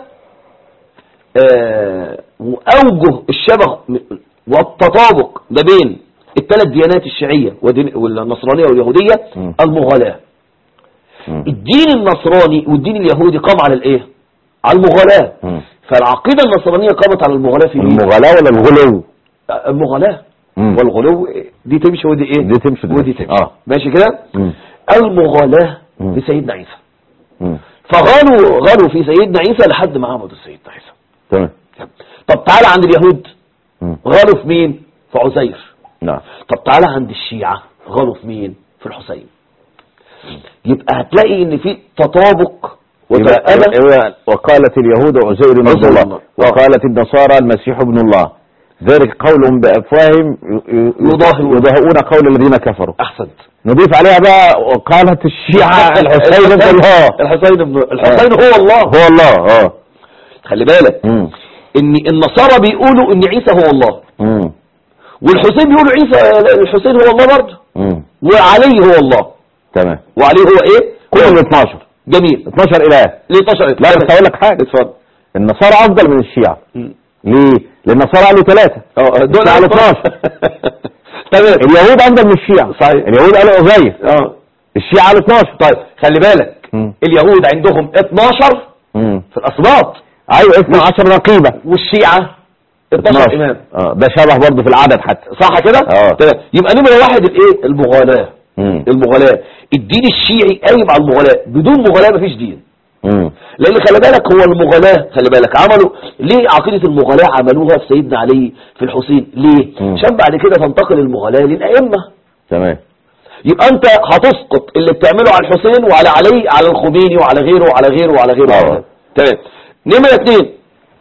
آه واوجه الشبه م- والتطابق ما بين الثلاث ديانات الشيعية ودين- والنصرانية واليهودية مم. المغالاة مم. الدين النصراني والدين اليهودي قام على الايه على المغالاة مم. فالعقيدة النصرانية قامت على المغالاة في مين المغالاة ولا الغلو المغالاة مم. والغلو دي تمشي ودي ايه دي تمشي ودي ودي تمشي. تمشي آه. ماشي كده مم. المغالاة مم. بسيدنا عيسى مم. فغالوا غالوا في سيدنا عيسى لحد ما عبدوا سيدنا عيسى تمام طب تعالى عند اليهود مم. غالوا في مين في عزير نعم طب تعالى عند الشيعة غالوا في مين في الحسين يبقى هتلاقي ان في تطابق يبقى- وتأمة يبقى وقالت اليهود عزير ابن عزير الله الله. وقالت النصارى المسيح ابن الله ذلك قولهم بأفواههم ي- ي- يضاهئون. يضاهئون قول الذين كفروا احسنت نضيف عليها بقى وقالت الشيعة الحسين ابن الله الحسين ابن الحسين هو الله هو الله اه خلي بالك مم. ان النصارى بيقولوا ان عيسى هو الله مم. والحسين بيقولوا عيسى الحسين هو الله برضه مم. وعلي هو الله تمام وعلي هو ايه كلهم 12 جميل 12 اله ليه 12 لا بس اقول لك حاجه اتفضل النصارى افضل من الشيعة مم. ليه؟ لان النصارى قالوا ثلاثة اه دول الشيعة قالوا 12 تمام اليهود افضل من الشيعة صحيح. اليهود قالوا عزير اه الشيعة قالوا 12 طيب خلي بالك مم. اليهود عندهم 12 مم. في الاسباط ايوه 12 رقيبة والشيعة 12 امام اه ده شبه برضه في العدد حتى صح كده اه. تمام يبقى نمره واحد الايه المغالاة مم. المغالاة الدين الشيعي قايم على المغالاة بدون مغالاة مفيش دين مم. لان خلي بالك هو المغالاة خلي بالك عملوا ليه عقيدة المغالاة عملوها في سيدنا علي في الحسين ليه مم. عشان بعد كده تنتقل المغالاة للأئمة تمام يبقى انت هتسقط اللي بتعمله على الحسين وعلى علي على الخميني وعلى غيره وعلى غيره وعلى غيره اه. وعلى غيره. تمام نمرة اتنين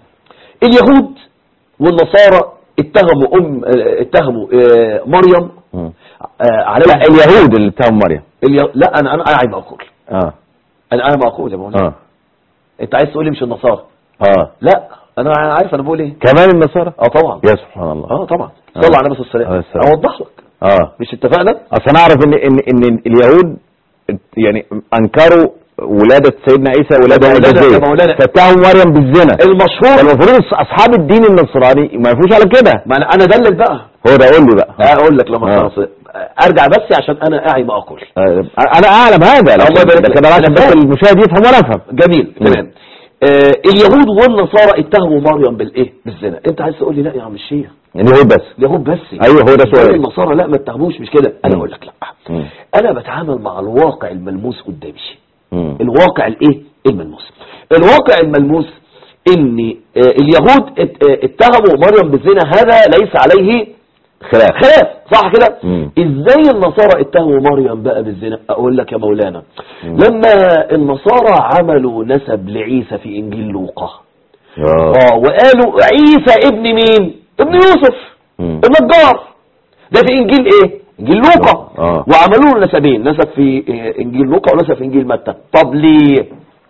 اليهود والنصارى اتهموا ام اه، اتهموا اه، مريم مم. اه، على لا اليهود اللي اتهموا مريم اليه... لا انا انا قاعد معقول اه انا انا معقول يا مولانا اه انت عايز تقول لي مش النصارى اه لا انا عارف انا بقول ايه كمان النصارى اه طبعا يا سبحان الله اه طبعا آه. صلى على النبي صلى الله عليه عليه وسلم السلام. اوضح لك اه مش اتفقنا اصل انا اعرف ان ان ان اليهود يعني انكروا ولادة سيدنا عيسى ولادة يا مولانا- عزيز يا مولانا. فاتهموا مريم بالزنا المشهور فالمفروض اصحاب الدين النصراني ما يفوش على كده ما انا انا دلل بقى هو ده قول لي بقى اقول لك لما آه. خلاص ارجع بس عشان انا قاعد ما اقول آه، انا اعلم هذا الله لكن يبارك لك. لكن انا عشان أنا بس فاهم. المشاهد يفهم وانا افهم جميل مم. تمام آه اليهود والنصارى اتهموا مريم بالايه بالزنا انت عايز تقول لي لا يا عم الشيخ اليهود بس اليهود بس ايوه هو ده سؤال النصارى لا ما اتهموش مش كده انا مم. اقول لك لا مم. انا بتعامل مع الواقع الملموس قدامي مم. الواقع الايه الملموس الواقع الملموس ان آه، اليهود ات- آه، اتهموا مريم بالزنا هذا ليس عليه خلاف خلاف صح كده مم. ازاي النصارى اتهموا مريم بقى بالزنا اقول لك يا مولانا لما النصارى عملوا نسب لعيسى في انجيل لوقا آه. اه وقالوا عيسى ابن مين ابن يوسف مم. النجار ده في انجيل ايه انجيل لوقا آه. وعملوا له نسبين نسب في آه، انجيل لوقا ونسب في انجيل متى طب ليه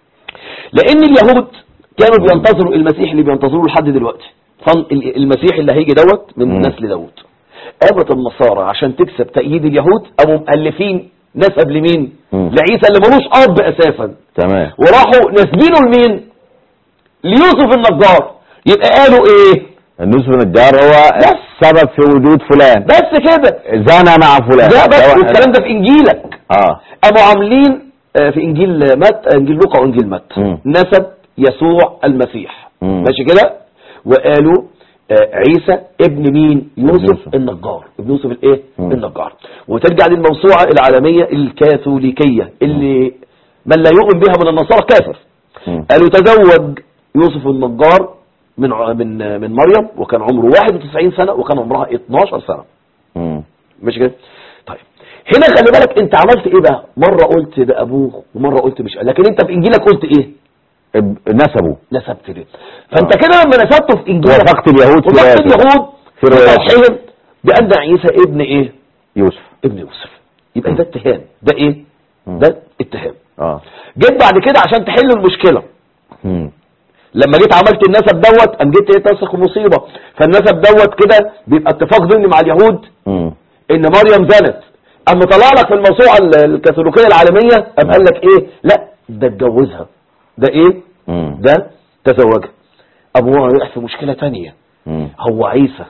لان اليهود كانوا بينتظروا المسيح اللي بينتظروه لحد دلوقتي فن- ال- المسيح اللي هيجي دوت من مم. نسل داوود قامت النصارى عشان تكسب تأييد اليهود قاموا مؤلفين نسب لمين مم. لعيسى اللي ملوش اب اساسا تمام وراحوا ناسبينه لمين ليوسف النجار يبقى قالوا ايه النصف النجار هو بس. السبب في وجود فلان بس كده زنا مع فلان ده بس سواء- والكلام ده في انجيلك اه قاموا عاملين آه، في انجيل مت انجيل لوقا وانجيل متى مم. نسب يسوع المسيح مم. ماشي كده وقالوا آه، عيسى ابن مين يوسف, يوسف. النجار ابن يوسف الايه مم. النجار وترجع للموسوعه العالميه الكاثوليكيه اللي من لا يؤمن بها من النصارى كافر مم. قالوا تزوج يوسف النجار من ع- من من مريم وكان عمره 91 سنه وكان عمرها 12 سنه مم. مش كده طيب هنا خلي بالك انت عملت ايه بقى مره قلت ده ابوه ومره قلت مش لكن انت في انجيلك قلت ايه اب- نسبه نسبت ليه فانت كده لما نسبته في انجيلك وافقت اليهود في وافقت روايته. اليهود في روايته. بتصحيحهم بان عيسى ابن ايه يوسف ابن يوسف يبقى ده اتهام ده ايه مم. ده اتهام اه جيت بعد كده عشان تحل المشكله مم. لما جيت عملت النسب دوت قام جيت ايه تنسخ المصيبه فالنسب دوت كده بيبقى اتفاق ضمني مع اليهود مم. ان مريم زنت اما طلع لك في الموسوعه ال- الكاثوليكيه العالميه قام قال لك ايه لا ده اتجوزها ده ايه مم. ده تزوجها ابوها وقع في مشكله تانية مم. هو عيسى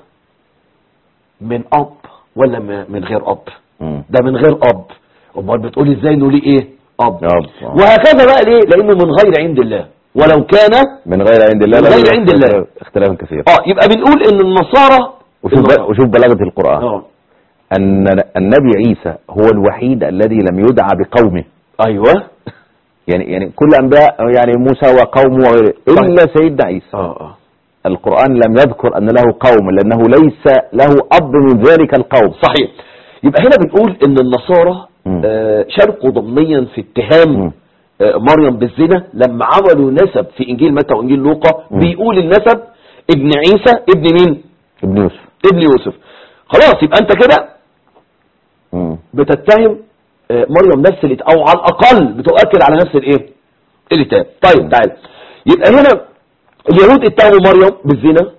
من اب ولا م- من غير اب مم. ده من غير اب امال بتقول ازاي انه ليه ايه اب أب، آه. وهكذا بقى ليه لانه من غير عند الله ولو كان من غير عند الله من لا غير يوجد عند الله. اختلاف كثير اه يبقى بنقول ان النصارى وشوف النصارى- وشوف بلاغة القرآن اه أن النبي عيسى هو الوحيد الذي لم يدعى بقومه ايوه يعني يعني كل أنبياء يعني موسى وقومه وغيره إلا سيدنا عيسى اه اه القرآن لم يذكر أن له قوم لأنه ليس له أب من ذلك القوم صحيح يبقى هنا بنقول ان النصارى مم. آه، شاركوا ضمنيا في اتهام مم. آه، مريم بالزنا لما عملوا نسب في انجيل متى وانجيل لوقا مم. بيقول النسب ابن عيسى ابن مين ابن يوسف ابن يوسف خلاص يبقى انت كده مم. بتتهم آه، مريم نفس الات... او على الاقل بتؤكد على نفس الايه الاتهام طيب تعال يبقى هنا اليهود اتهموا مريم بالزنا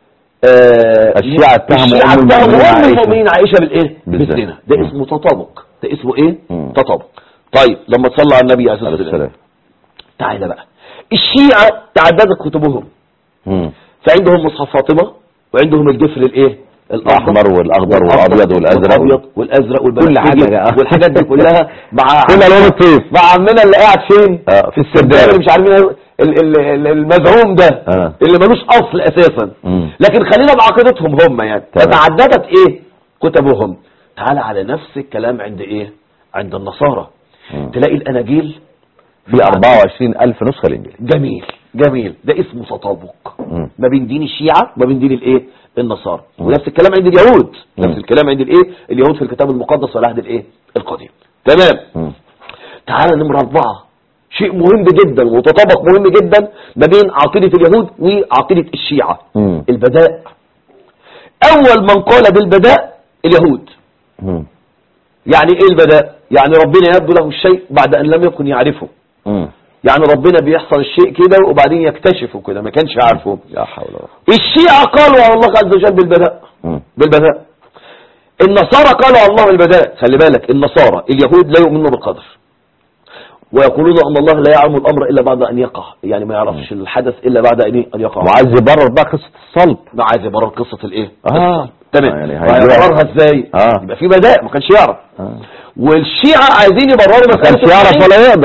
آه، الشيعة اتهموا الشيعة أم اتهموا المؤمنين ام عائشة. المؤمنين عائشه بالايه بالزنا. بالزنا ده مم. اسمه تطابق ده اسمه ايه مم. تطابق طيب لما تصلى على النبي عليه الصلاه عليه والسلام السلام تعالى بقى الشيعة تعددت كتبهم مم. فعندهم مصحف فاطمة وعندهم الجفر الايه الأحمر والأخضر والأبيض والأزرق والابيض والازرق والبنفسجي كل حاجة بقى. والحاجات دي كلها مع كل ألوان الطيف مع عمنا اللي قاعد فين آه، في السرداب السرداب اللي مش عارفين ال- ال- ال- المزعوم ده آه. اللي ملوش اصل اساسا مم. لكن خلينا بعقيدتهم هم يعني تمام. فتعددت ايه كتبهم تعال على نفس الكلام عند ايه عند النصارى مم. تلاقي الاناجيل في 24 ألف نسخة الإنجيل جميل جميل ده اسمه تطابق مم. ما بين دين الشيعة وما بين دين الايه النصارى مم. ونفس الكلام عند اليهود مم. نفس الكلام عند الايه اليهود في الكتاب المقدس والعهد الايه القديم تمام مم. تعالى نمرة أربعة شيء مهم جدا وتطابق مهم جدا ما بين عقيدة اليهود وعقيدة الشيعة مم. البداء أول من قال بالبداء اليهود مم. يعني إيه البداء يعني ربنا يبدو له الشيء بعد أن لم يكن يعرفه مم. يعني ربنا بيحصل الشيء كده وبعدين يكتشفه كده ما كانش عارفه لا حول ولا قوة الشيعة قالوا على الله عز وجل بالبداء مم. بالبداء النصارى قالوا على الله بالبداء خلي بالك النصارى اليهود لا يؤمنون بالقدر ويقولون ان الله لا يعلم الامر الا بعد ان يقع يعني ما يعرفش الحدث الا بعد ان ان يقع وعايز يبرر بقى قصة الصلب ده عايز يبرر قصه الايه آه. تمام يعني يعني هيبررها. هيبررها ازاي آه. يبقى في بداء ما كانش يعرف آه. والشيعة عايزين يبرروا ما مسألة كانش يعرف التوحيد. ولا يقدر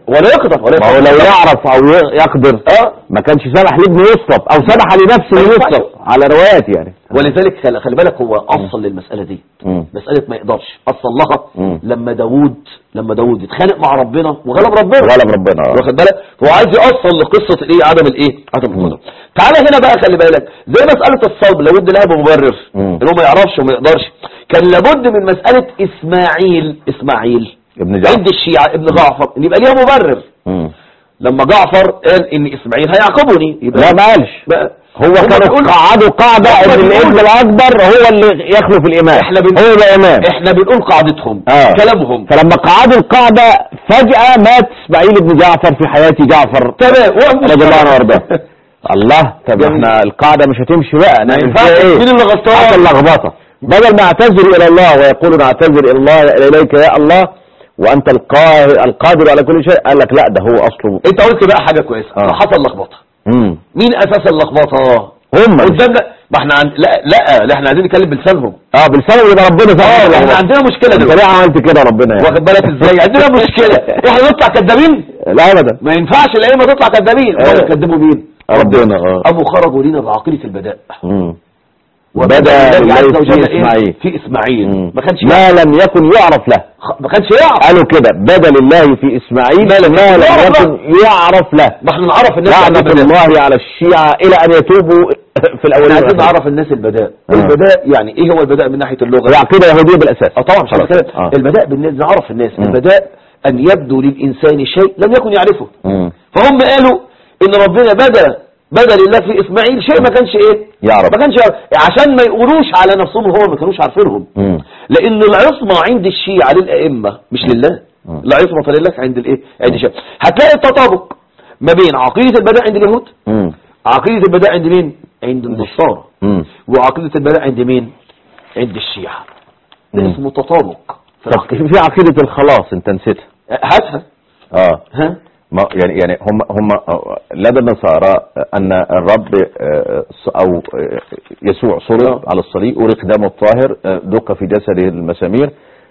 ولا يقدر ولا ما هو يقدر. لو يعرف او ي- يقدر اه ما كانش سمح لابنه يصلب او سمح لنفسه ما ينفعش. يصلب على روايات يعني ولذلك خلي, خلي بالك هو اصل للمساله دي مم. مساله ما يقدرش اصل لها مم. لما داوود لما داوود اتخانق مع ربنا وغلب ربنا غلب ربنا آه. واخد بالك هو عايز يوصل لقصه الايه عدم الايه عدم القدره تعالى هنا بقى خلي بالك زي مساله الصلب لابد لها بمبرر مم. ان هو ما يعرفش وما يقدرش كان لابد من مساله اسماعيل اسماعيل ابن جعفر عند الشيعة ابن جعفر ان يبقى ليها مبرر مم. لما جعفر قال ان اسماعيل هيعاقبني يبقى لا ما قالش بقى هو كانوا بيقولوا- قعدوا قاعدة هم ان بيقولوا- الابن الاكبر هو اللي يخلف الامام احنا بن... هو يبقى امام احنا بنقول قاعدتهم آه. كلامهم فلما قعدوا القاعدة فجأة مات اسماعيل بن جعفر في حياة جعفر تمام رضي الله عنه وارضاه الله طب جميل. احنا القاعدة مش هتمشي بقى ما نعمل ينفعش فيها ايه مين اللي غلطان حصل لخبطة بدل ما اعتذروا الى الله ويقولوا نعتذر الى الله اليك يا الله وانت القاهر القادر على كل شيء قال لك لا ده هو اصله انت قلت بقى حاجه كويسه آه. حصل لخبطه مم. مين اساس اللخبطه هم قدامنا ما احنا عن... لا لا لا احنا عايزين نتكلم بلسانهم اه بالسبب يبقى ربنا اه سبحانه احنا وتعالى. عندنا مشكله انت دلوقتي ليه عملت كده ربنا يعني واخد بالك ازاي عندنا مشكله احنا نطلع كدابين لا ابدا ما ينفعش الائمه تطلع كدابين آه. هم كدبوا مين ربنا اه ابو خرجوا لينا بعقيده البداء مم. وبدأ بدا الله لله عز في وجل إيه؟ اسماعيل في اسماعيل مم. ما كانش ما لم يكن يعرف له خ- ما كانش يعرف قالوا كده بدا لله في اسماعيل ما لم يعرف يكن يعرف له ما احنا نعرف الناس لعنة البداء. الله على الشيعة الى ان يتوبوا في احنا الاولين عايزين والآخرين. نعرف الناس البداء آه. البداء يعني ايه هو البداء من ناحيه اللغه هي عقيدة يهودية بالاساس اه طبعا مش عايز خلاص. كده آه. البداء بالنسبه نعرف الناس مم. البداء ان يبدو للانسان شيء لم يكن يعرفه مم. فهم قالوا ان ربنا بدا بدا لله في اسماعيل شيء ما كانش ايه يعرف ما كانش يعرف عشان ما يقولوش على نفسهم هو ما كانوش عارفينهم مم. لان العصمه عند الشيعة للائمه مش لله مم. العصمه لله عند الايه عند الشيعة هتلاقي التطابق ما بين عقيده البداء عند اليهود مم. عقيده البداء عند مين عند النصارى مم. وعقيده البداء عند مين عند الشيعة ده مم. اسمه تطابق في طب العقيدة. في عقيدة الخلاص انت نسيتها هاتها اه ها ما يعني يعني هم هم لدى النصارى ان الرب آه، او آه، يسوع صلب على الصليب ورق دمه الطاهر آه، دق في جسده المسامير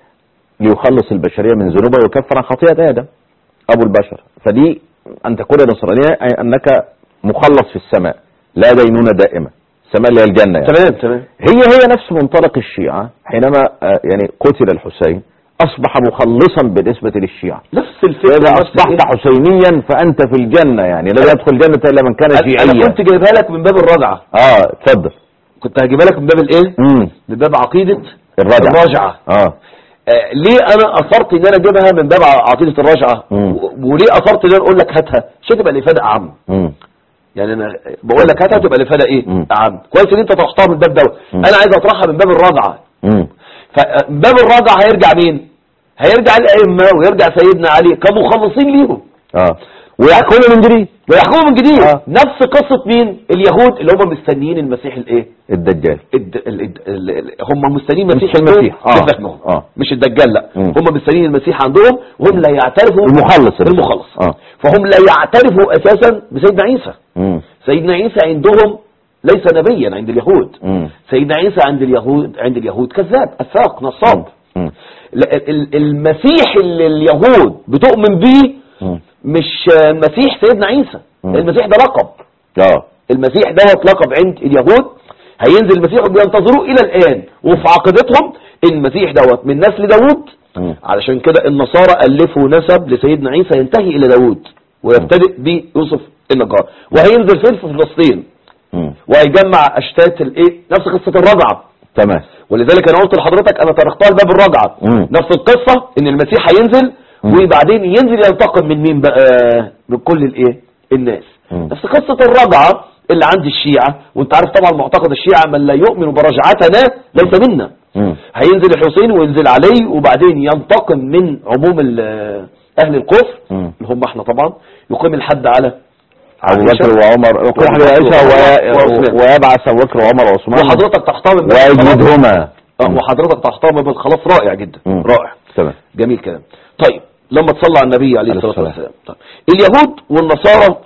ليخلص البشريه من ذنوبها ويكفر عن خطيئه ادم ابو البشر فدي ان تكون نصرانيه أي انك مخلص في السماء لا دينونه دائمه السماء اللي هي الجنه يعني. تمام تمام هي هي نفس منطلق الشيعه حينما آه، يعني قتل الحسين اصبح مخلصا بالنسبه للشيعه نفس الفكرة فإذا نفس أصبحت الإيه؟ حسينيا فأنت في الجنة يعني لا يدخل الجنة إلا من كان انا شيعيا كنت جايبها لك من باب الرجعة اه اتفضل كنت هجيبها لك من باب الايه امم من باب عقيدة الرجعة الرجعة اه آه ليه انا اثرت ان انا اجيبها من باب عقيدة الرجعة مم. و- وليه اثرت ان انا اقول لك هاتها عشان تبقى الافادة اعم امم يعني انا بقول لك هاتها تبقى الافادة ايه مم. اعم كويس ان انت طرحتها من باب دوت مم. انا عايز اطرحها من باب الرجعة امم فباب الرجعة هيرجع مين هيرجع الائمة ويرجع سيدنا علي كمخلصين ليهم اه ويحكموا من جديد ويحكموا من جديد آه. نفس قصة مين اليهود اللي هم مستنيين المسيح الايه الدجال الد... ال... ال... ال... ال... هم مستنيين المسيح مش المسيح. عندهم آه. بفهمهم آه. مش الدجال لا مم. هم مستنيين المسيح عندهم وهم لا يعترفوا المخلص بالمخلص اه فهم لا يعترفوا اساسا بسيدنا عيسى امم سيدنا عيسى عندهم ليس نبيا عند اليهود امم سيدنا عيسى عند اليهود عند اليهود كذاب افاق نصاب امم لا، ال- المسيح اللي اليهود بتؤمن به امم مش مسيح سيدنا عيسى مم. المسيح ده لقب اه المسيح دوت لقب عند اليهود هينزل المسيح وبينتظروه الى الان وفي عقيدتهم المسيح دوت من نسل داوود مم. علشان كده النصارى الفوا نسب لسيدنا عيسى ينتهي الى داوود ويبتدئ بيوسف النجار وهينزل فين في فلسطين امم وهيجمع اشتات الايه نفس قصه الرجعه تمام ولذلك انا قلت لحضرتك انا طرقتها لباب الرجعه مم. نفس القصه ان المسيح هينزل مم. وبعدين ينزل ينتقم من مين بقى من كل الايه الناس مم. نفس قصه الرجعه اللي عند الشيعه وانت عارف طبعا معتقد الشيعه من لا يؤمن برجعتنا ليس منا امم هينزل الحسين وينزل علي وبعدين ينتقم من عموم ال- اهل الكفر مم. اللي هم احنا طبعا يقيم الحد على ابو عائشة. بكر وعمر وكل حاجه عيسى وي- وعثمان. ويبعث ابو بكر وعمر وعثمان وحضرتك تحترم باب الخلاص. ويجلدهما اه وحضرتك تحترم باب الخلاص رائع جدا مم. رائع تمام جميل كلام طيب لما تصلى على النبي عليه عليه الصلاة الصلاة والسلام طيب. اليهود والنصارى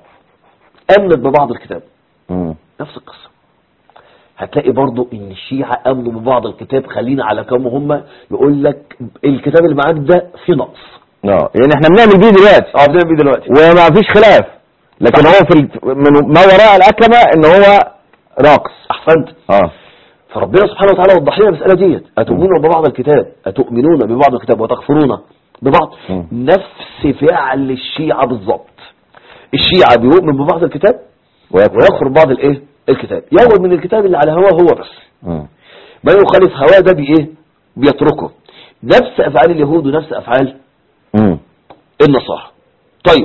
امنت ببعض الكتاب امم نفس القصة هتلاقي برضو ان الشيعة امنوا ببعض الكتاب خلينا على كم هم يقول لك الكتاب اللي معاك ده فيه نقص اه يعني احنا بنعمل بيه دلوقتي اه بنعمل بيه دلوقتي وما فيش خلاف لكن هو في ال- من ما وراء الأكمة ان هو راقص احسنت اه فربنا سبحانه وتعالى وضح لنا المسألة ديت أتؤمنون ببعض الكتاب أتؤمنون ببعض الكتاب وتكفرون ببعض مم. نفس فعل الشيعة بالظبط الشيعة بيؤمن ببعض الكتاب ويكفر ويكفر ببعض الايه الكتاب يأخذ من الكتاب اللي على هواه هو بس مم. ما يخالف هواه ده بايه بيتركه نفس افعال اليهود ونفس افعال مم. النصارى طيب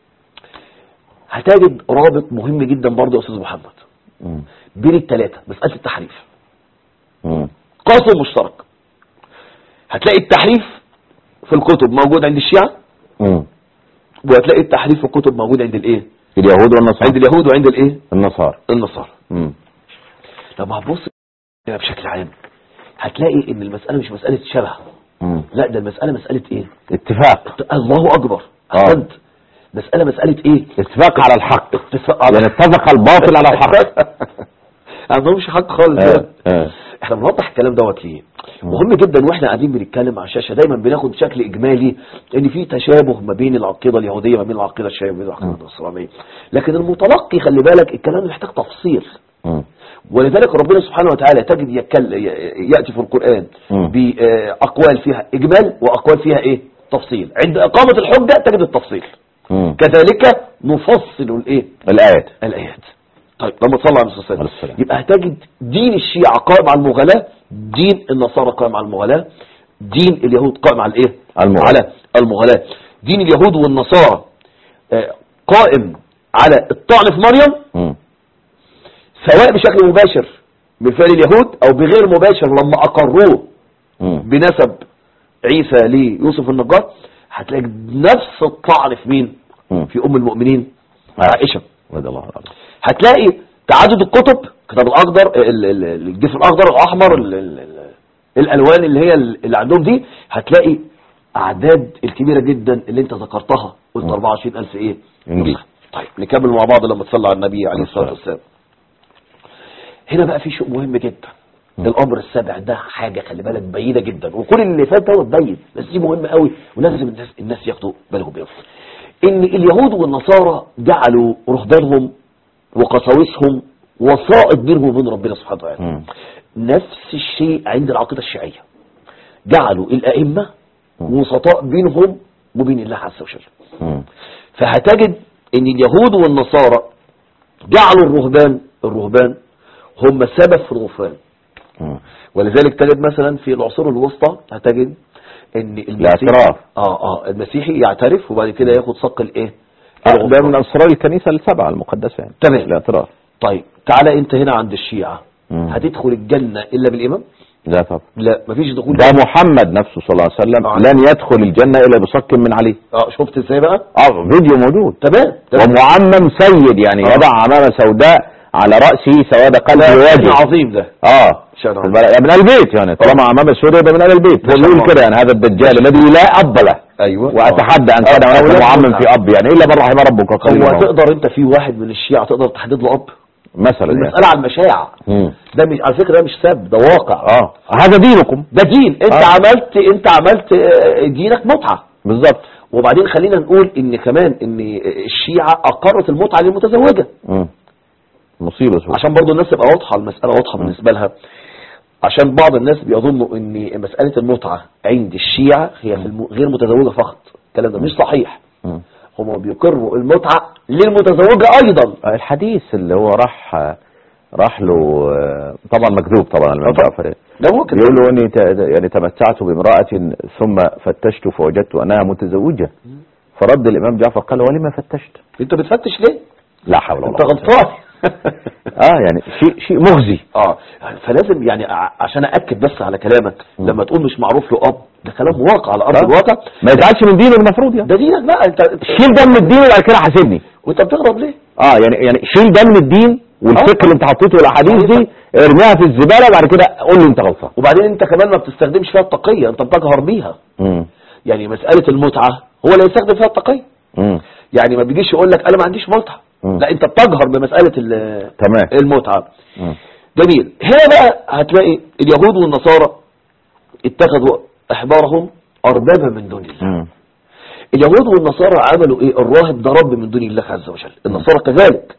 هتجد رابط مهم جدا برضه يا استاذ محمد مم. بين الثلاثه مساله التحريف مم. قاسم مشترك هتلاقي التحريف في الكتب موجود عند الشيعة مم. وهتلاقي التحريف في الكتب موجود عند الايه اليهود عند والنصارى اليهود وعند الايه النصارى النصارى مم. لما هتبص كده بشكل عام هتلاقي ان المسألة مش مسألة شبه مم. لا ده المسألة مسألة ايه اتفاق الله اكبر آه. احسنت مسألة مسألة ايه اتفاق على الحق اتفاق على يعني اتفق الباطل على الحق ما عندهمش حق خالص آه. آه. احنا بنوضح الكلام دوت ليه مهم جدا واحنا قاعدين بنتكلم على الشاشه دايما بناخد بشكل اجمالي ان في تشابه ما بين العقيده اليهوديه ما بين العقيده الشيعيه وما بين العقيده النصرانيه لكن المتلقي خلي بالك الكلام محتاج تفصيل مم. ولذلك ربنا سبحانه وتعالى تجد يكل ياتي في القران مم. باقوال فيها اجمال واقوال فيها ايه تفصيل عند اقامه الحجه تجد التفصيل مم. كذلك نفصل الايه الآيات الايات طيب لما تصلي على الرسول صلى الله عليه عليه السلام. وسلم يبقى هتجد دين الشيعة قائم على المغالاة دين النصارى قائم على المغالاة دين اليهود قائم على الايه المغالاة. على المغالاة دين اليهود والنصارى آه، قائم على الطعن في مريم مم. سواء بشكل مباشر بفعل اليهود او بغير مباشر لما اقروه مم. بنسب عيسى ليوسف النجار هتلاقي نفس الطعن في مين مم. في ام المؤمنين عائشة رضي الله عنه هتلاقي تعدد الكتب كتاب الاخضر ال- ال- الجيف الاخضر الاحمر ال- ال- ال- الالوان اللي هي اللي عندهم دي هتلاقي اعداد الكبيره جدا اللي انت ذكرتها قلت 24000 ايه إنجيل. نسخة. طيب نكمل مع بعض لما تصلي على النبي عليه الصلاه والسلام هنا بقى في شيء مهم جدا الامر السابع ده حاجه خلي بالك بعيده جدا وكل اللي فات دوت بعيد بس دي مهمه قوي ولازم الناس الناس ياخدوا بالهم بيها ان اليهود والنصارى جعلوا رهبانهم وقساوسهم وسائط بينهم وبين ربنا سبحانه وتعالى مم. نفس الشيء عند العقيده الشيعيه جعلوا الائمه وسطاء بينهم وبين الله عز وجل مم. فهتجد ان اليهود والنصارى جعلوا الرهبان الرهبان هم سبب في الغفران مم. ولذلك تجد مثلا في العصور الوسطى هتجد ان المسيح الاعتراف. اه اه المسيحي يعترف وبعد كده ياخد صق الايه ده من أسرار الكنيسة السبعة المقدسة يعني تمام. الاعتراف طيب تعالى انت هنا عند الشيعة مم. هتدخل الجنة الا بالامام لا طب لا مفيش دخول ده محمد نفسه صلى الله عليه وسلم آه. لن يدخل الجنة إلا بصك من عليه اه شفت ازاي بقى اه فيديو موجود تمام تمام ومعمم سيد يعني آه. يضع عمامة سوداء على رأسه سواد قلب شأن ووجه عظيم ده اه شأن عظيم. البلد- من البيت يعني طالما عمامة سوداء يبقى من اهل البيت ما شاء بيقول الله. كده يعني هذا الدجال الذي لا اب له ايوه واتحدى ان آه. كان هناك أولاد معمم منها. في اب يعني الا من رحم ربك قليل هو ما هو. تقدر انت في واحد من الشيعة تقدر تحدد له اب مثلا يعني المسألة على المشاع مم. ده مش على فكرة ده مش سب ده واقع اه هذا دينكم ده دين انت آه. عملت انت عملت آه، دينك متعة بالظبط وبعدين خلينا نقول ان كمان ان الشيعة اقرت المتعة للمتزوجة مم. مصيبة سوء. عشان برضو الناس تبقى واضحة المسألة واضحة بالنسبة لها عشان بعض الناس بيظنوا ان مسألة المتعة عند الشيعة هي في الم... غير متزوجة فقط الكلام ده مش صحيح مم. هم بيقروا المتعة للمتزوجة ايضا الحديث اللي هو راح راح له آه، طبعا مكذوب طبعا الإمام طبعا. جعفر ده ممكن يقول له اني ت- يعني تمتعت بامرأة ثم فتشت فوجدت انها متزوجة فرد الامام جعفر قال ولما فتشت انت بتفتش ليه لا حول ولا انت قوة غلطان اه يعني شيء شيء مخزي اه فلازم يعني ع- عشان اكد بس على كلامك لما تقول مش معروف له اب ده كلام واقع على ارض آه. الواقع ما يزعلش من دينه المفروض يعني ده دينك بقى انت انت- شيل ده من الدين وبعد كده حاسبني وانت بتغضب ليه اه يعني يعني شيل ده من الدين والفكر آه. اللي انت حطيته والاحاديث دي ارميها في الزباله وبعد كده قول لي انت غلطان وبعدين انت كمان ما بتستخدمش فيها التقية انت بتجهر بيها مم. يعني مسألة المتعة هو لا يستخدم فيها التقية مم. يعني ما بيجيش يقول لك انا ما عنديش متعة مم. لا انت بتجهر بمسألة ال- تمام المتعة مم. جميل هنا بقى هتلاقي اليهود والنصارى اتخذوا احبارهم اربابا من دون الله مم. اليهود والنصارى عملوا ايه الراهب ده رب من دون الله عز وجل النصارى كذلك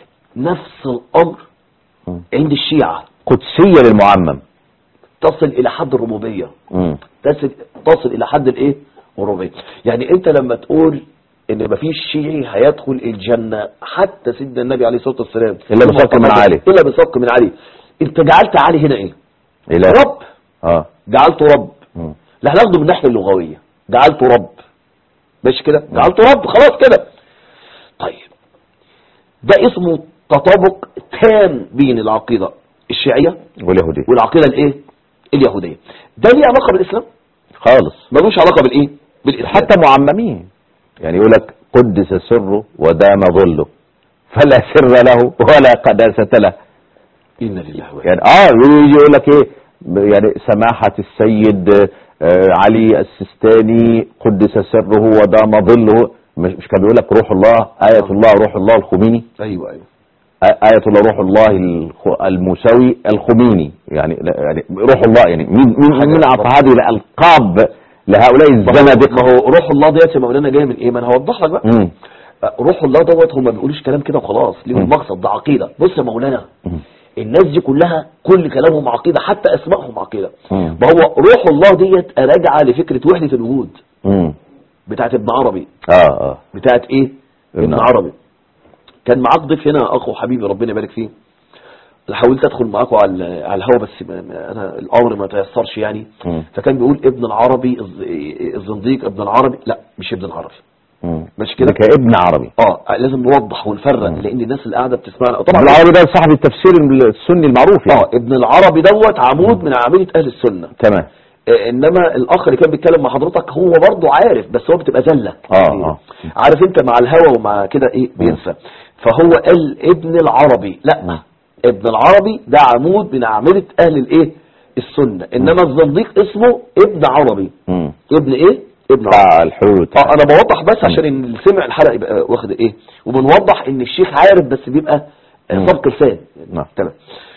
نفس الامر مم. عند الشيعة قدسية للمعمم تصل الى حد الربوبية مم. تصل تصل الى حد الايه الربوبية يعني انت لما تقول ان مفيش شيعي هيدخل الجنة حتى سيدنا النبي عليه الصلاة والسلام إلا بصدق من علي. الا بصدق من علي انت جعلت علي هنا ايه إله رب اه جعلته رب مم. لا هناخده من الناحية اللغوية جعلته رب ماشي كده جعلته رب خلاص كده طيب ده اسمه تطابق تام بين العقيدة الشيعية واليهودية والعقيدة الايه اليهودية ده ليه علاقة بالاسلام خالص ملوش علاقة بالايه بالاسلام حتى معممين يعني يقول لك قدس سره ودام ظله فلا سر له ولا قداسة له إنا لله وإنا يعني اه يجي يقول لك ايه يعني سماحة السيد آه علي السيستاني قدس سره ودام ظله مش مش كان بيقول لك روح الله آية الله روح الله الخميني ايوه ايوه آ- آية الله روح الله الخ- الموسوي الخميني يعني لا- يعني روح الله يعني مين مين حاجة مين اعطى رب. هذه الالقاب لهؤلاء ما هو- الزنادقه ما هو روح الله ديت يا مولانا جايه من ايه ما انا هوضح لك بقى مم. آه، روح الله دوت هم ما بيقولوش كلام كده وخلاص ليهم مم. مقصد ده عقيده بص يا مولانا مم. الناس دي كلها كل كلامهم عقيده حتى اسمائهم عقيده مم. ما هو روح الله ديت راجعه لفكره وحده الوجود مم. بتاعت ابن عربي اه اه بتاعت ايه ابن ابن عربي كان معاك ضيف هنا اخو حبيبي ربنا يبارك فيه أنا حاولت ادخل معاكم على على الهوا بس ما ما- انا الامر ما تيسرش يعني مم. فكان بيقول ابن العربي الز- الزنديق ابن العربي لا مش ابن العربي مم. مش كده ده كابن عربي اه لازم نوضح ونفرق مم. لان الناس اللي قاعده بتسمعنا ابن طبعا العربي ده صاحب التفسير السني المعروف اه يعني. ابن العربي دوت عمود من عميدة اهل السنه تمام آه، انما الاخ اللي كان بيتكلم مع حضرتك هو برضه عارف بس هو بتبقى زله اه اه عارف انت مع الهوى ومع كده ايه بينسى فهو قال ابن العربي لا مم. ابن العربي ده عمود من اعمده اهل الايه السنه انما الزنديق اسمه ابن عربي مم. ابن ايه ابن عربي بتاع الحلول اه انا بوضح بس عشان اللي سمع الحلقه يبقى واخد ايه وبنوضح ان الشيخ عارف بس بيبقى آه، مم. سبق لسان نعم. تمام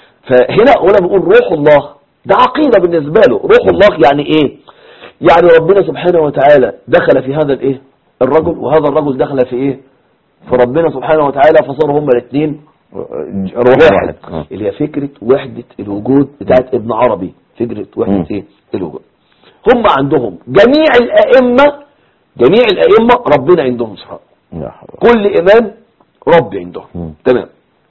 فهنا وانا بقول روح الله ده عقيده بالنسبه له روح مم. الله يعني ايه يعني ربنا سبحانه وتعالى دخل في هذا الايه الرجل وهذا الرجل دخل في ايه في ربنا سبحانه وتعالى فصاروا هما الاثنين روح واحد واحد آه. اللي هي فكره وحده الوجود بتاعت ابن عربي فكره وحده مم. ايه الوجود هم عندهم جميع الائمه جميع الائمه ربنا عندهم سبحانه يا حول. كل امام رب عندهم مم. تمام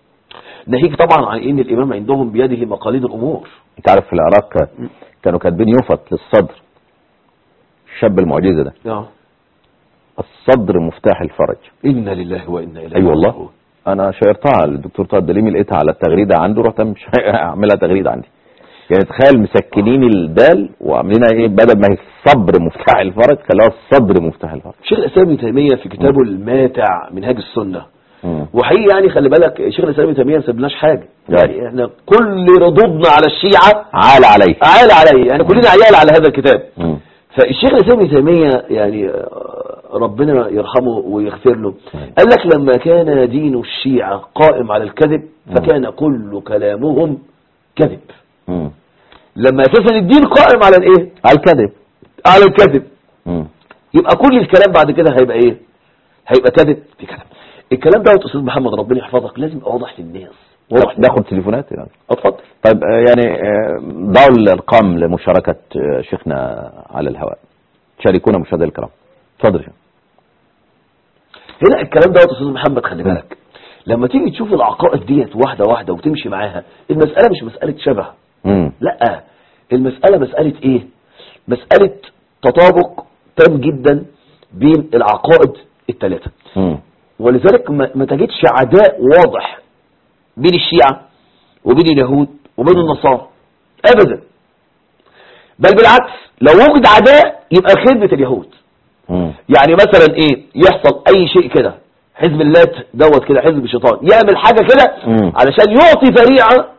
ناهيك طبعا عن ان الامام عندهم بيده مقاليد الامور انت عارف في العراق كانوا كاتبين يفط للصدر الشاب المعجزه ده اه الصدر مفتاح الفرج انا لله وانا اليه اي والله راجعون. انا شيرتها للدكتور طه الدليمي لقيتها على التغريده عنده رحت مش اعملها تغريده عندي يعني تخيل مسكنين الدال وعاملينها ايه بدل ما هي الصبر مفتاح الفرج خلاها الصدر مفتاح الفرج شيخ الاسلام ابن تيميه في كتابه الماتع منهاج السنه مم. وحقيقي يعني خلي بالك شيخ الاسلام ابن تيميه ما سابلناش حاجه لا. يعني احنا كل ردودنا على الشيعه عال عليه عال عليه يعني كلنا عيال على هذا الكتاب مم. فالشيخ الاسلام ابن تيميه يعني آه، ربنا يرحمه ويغفر له قال لك لما كان دين الشيعة قائم على الكذب فكان كل كلامهم كذب مم. لما اساسا الدين قائم على الايه الكذب على الكذب مم. يبقى كل الكلام بعد كده هيبقى ايه هيبقى كذب في كلام الكلام ده يا استاذ محمد ربنا يحفظك لازم يبقى واضح للناس واضح ناخد تليفونات يعني اتفضل طيب آه، يعني آه، ضعوا الارقام لمشاركه آه، شيخنا على الهواء شاركونا مشاهدينا الكرام اتفضل يا شيخ. هنا الكلام ده يا استاذ محمد خلي بالك لما تيجي تشوف العقائد ديت واحده واحده وتمشي معاها المساله مش مساله شبه مم. لا المسألة مسألة ايه مسألة تطابق تام جدا بين العقائد الثلاثة مم. ولذلك ما ما تجدش عداء واضح بين الشيعة وبين اليهود وبين النصارى ابدا بل بالعكس لو وجد عداء يبقى خدمة اليهود مم. يعني مثلا ايه يحصل اي شيء كده حزب اللات دوت كده حزب الشيطان يعمل حاجة كده مم. علشان يعطي ذريعة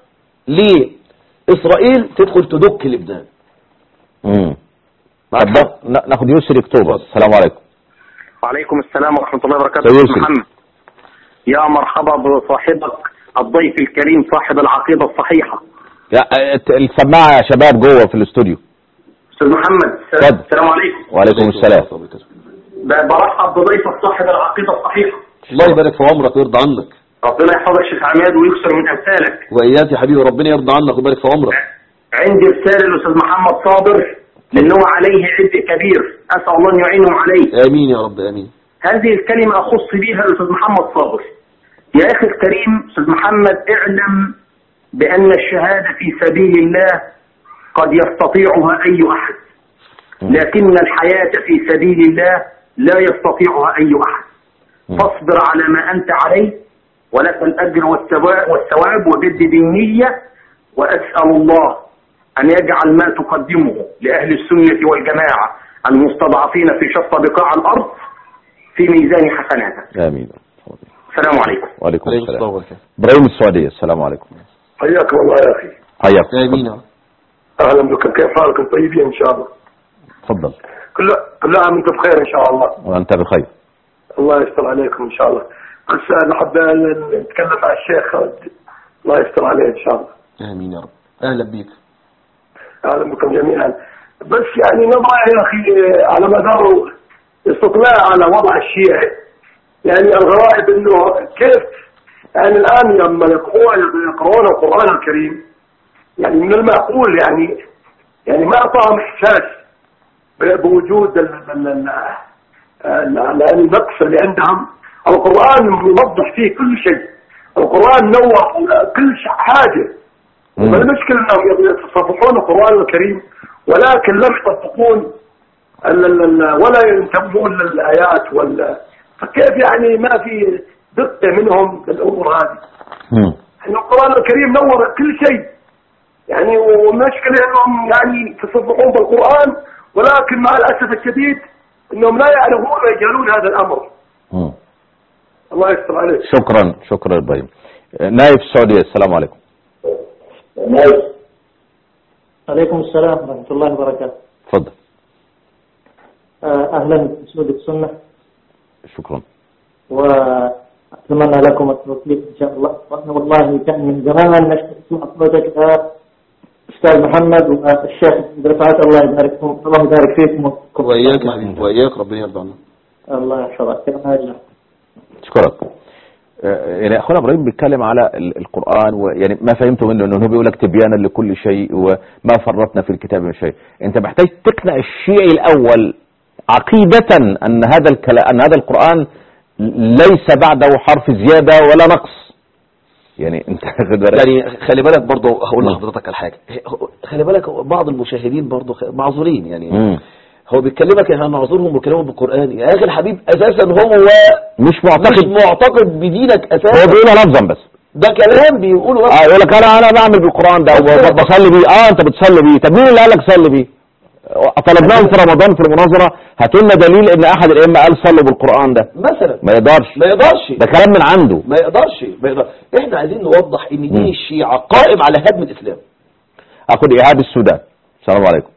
لإسرائيل تدخل تدك لبنان مم. معاك طب حق؟ نا- ناخد يسري اكتوبر السلام عليكم وعليكم السلام ورحمة الله وبركاته سيد أستاذ يوسف. محمد يا مرحبا بصاحبك الضيف الكريم صاحب العقيدة الصحيحة يا آه، ت- السماعه يا شباب جوه في الاستوديو أستاذ محمد اتفضل. السلام عليكم وعليكم السلام ب- برحب بضيفك صاحب العقيدة الصحيحة الله يبارك في عمرك ويرضى عنك ربنا يحفظك شيخ عماد ويكسر من أمثالك وإياك يا حبيبي ربنا يرضى عنك ويبارك في عمرك عندي رسالة للأستاذ محمد صابر لأنه عليه عبء كبير أسأل الله أن يعينه عليه آمين يا رب آمين هذه الكلمة أخص بها الأستاذ محمد صابر يا أخي الكريم أستاذ محمد اعلم بأن الشهادة في سبيل الله قد يستطيعها أي أحد لكن الحياة في سبيل الله لا يستطيعها أي أحد فاصبر على ما أنت عليه ولك الأجر والثواب والثواب وجدد النية وأسأل الله أن يجعل ما تقدمه لأهل السنة والجماعة المستضعفين في شتى بقاع الأرض في ميزان حسناتك امين السلام عليكم وعليكم عليكم السلام السلام وبركاته ابراهيم السعوديه السلام عليكم حياكم الله يا اخي حياك آمين يا رب اهلا بكم كيف حالكم طيبين ان شاء الله تفضل كل كل عام وانتم بخير ان شاء الله وانت بخير الله يستر عليكم ان شاء الله بس انا حاب نتكلم مع الشيخ الله يستر عليه ان شاء الله آمين يا رب أهلا بيك اهلا بكم جميعا بس يعني نضع يا اخي على مدار استطلاع على وضع الشيعي يعني الغرائب انه كيف يعني الان لما يقرؤون يقرؤون القران الكريم يعني من المعقول يعني يعني ما اعطاهم احساس ب- بوجود ال- ال- ال- ال- ال- النقص اللي عندهم القران يوضح فيه كل شيء القران نور كل ش- حاجه مم. فالمشكلة انهم يتصفحون القرآن الكريم ولكن لم يطبقون ال- ال- ال- ولا ينتبهون للآيات وال فكيف يعني ما في دقة منهم بالأمور هذه مم. يعني القرآن الكريم نور كل شيء يعني والمشكلة انهم يعني يتصفحون بالقرآن ولكن مع الأسف الشديد انهم لا يعرفون ويجهلون هذا الأمر مم. الله يستر عليك شكرا شكرا ابراهيم نايف السعوديه السلام عليكم عليكم السلام ورحمة الله وبركاته تفضل آه، أهلا بسعود السنة شكرا وأتمنى لكم التوفيق إن شاء الله وأنا والله كان من زمان نسمع صوتك آه، أستاذ محمد والشيخ عبد رفعت الله يبارك فيكم الله يبارك فيكم وإياك يا حبيبي وإياك ربنا يرضى عنك الله يحفظك يا هاجر اشكرك آه، يعني اخونا ابراهيم بيتكلم على ال- القران ويعني ما فهمته منه انه هو بيقول لك تبيانا لكل شيء وما فرطنا في الكتاب من شيء انت محتاج تقنع الشيعي الاول عقيده ان هذا الكلام ان هذا القران ليس بعده حرف زياده ولا نقص يعني انت واخد بالك؟ يعني خلي بالك برضه هقول مم. لحضرتك على حاجة خلي بالك بعض المشاهدين برضه خ- معذورين يعني مم. هو بيتكلمك احنا نعذرهم وكلامهم بالقرآن يا اخي الحبيب اساسا هو مش مش معتقد معتقد بدينك هو اساسا بيقولها لفظا بس ده كلام بيقوله بس اه يقول لك انا انا بعمل بالقران ده بس- وبصلي بيه اه انت بتصلي بيه طب مين اللي قال لك صلي بيه طلبناهم في رمضان في المناظره هاتوا لنا دليل ان احد الائمه قال صلوا بالقران ده مثلا ما يقدرش ما يقدرش ده كلام من عنده ما يقدرش ما يقدرش احنا عايزين نوضح ان دين مم. الشيعة قائم على هدم الاسلام اخد ايهاب السودان السلام عليكم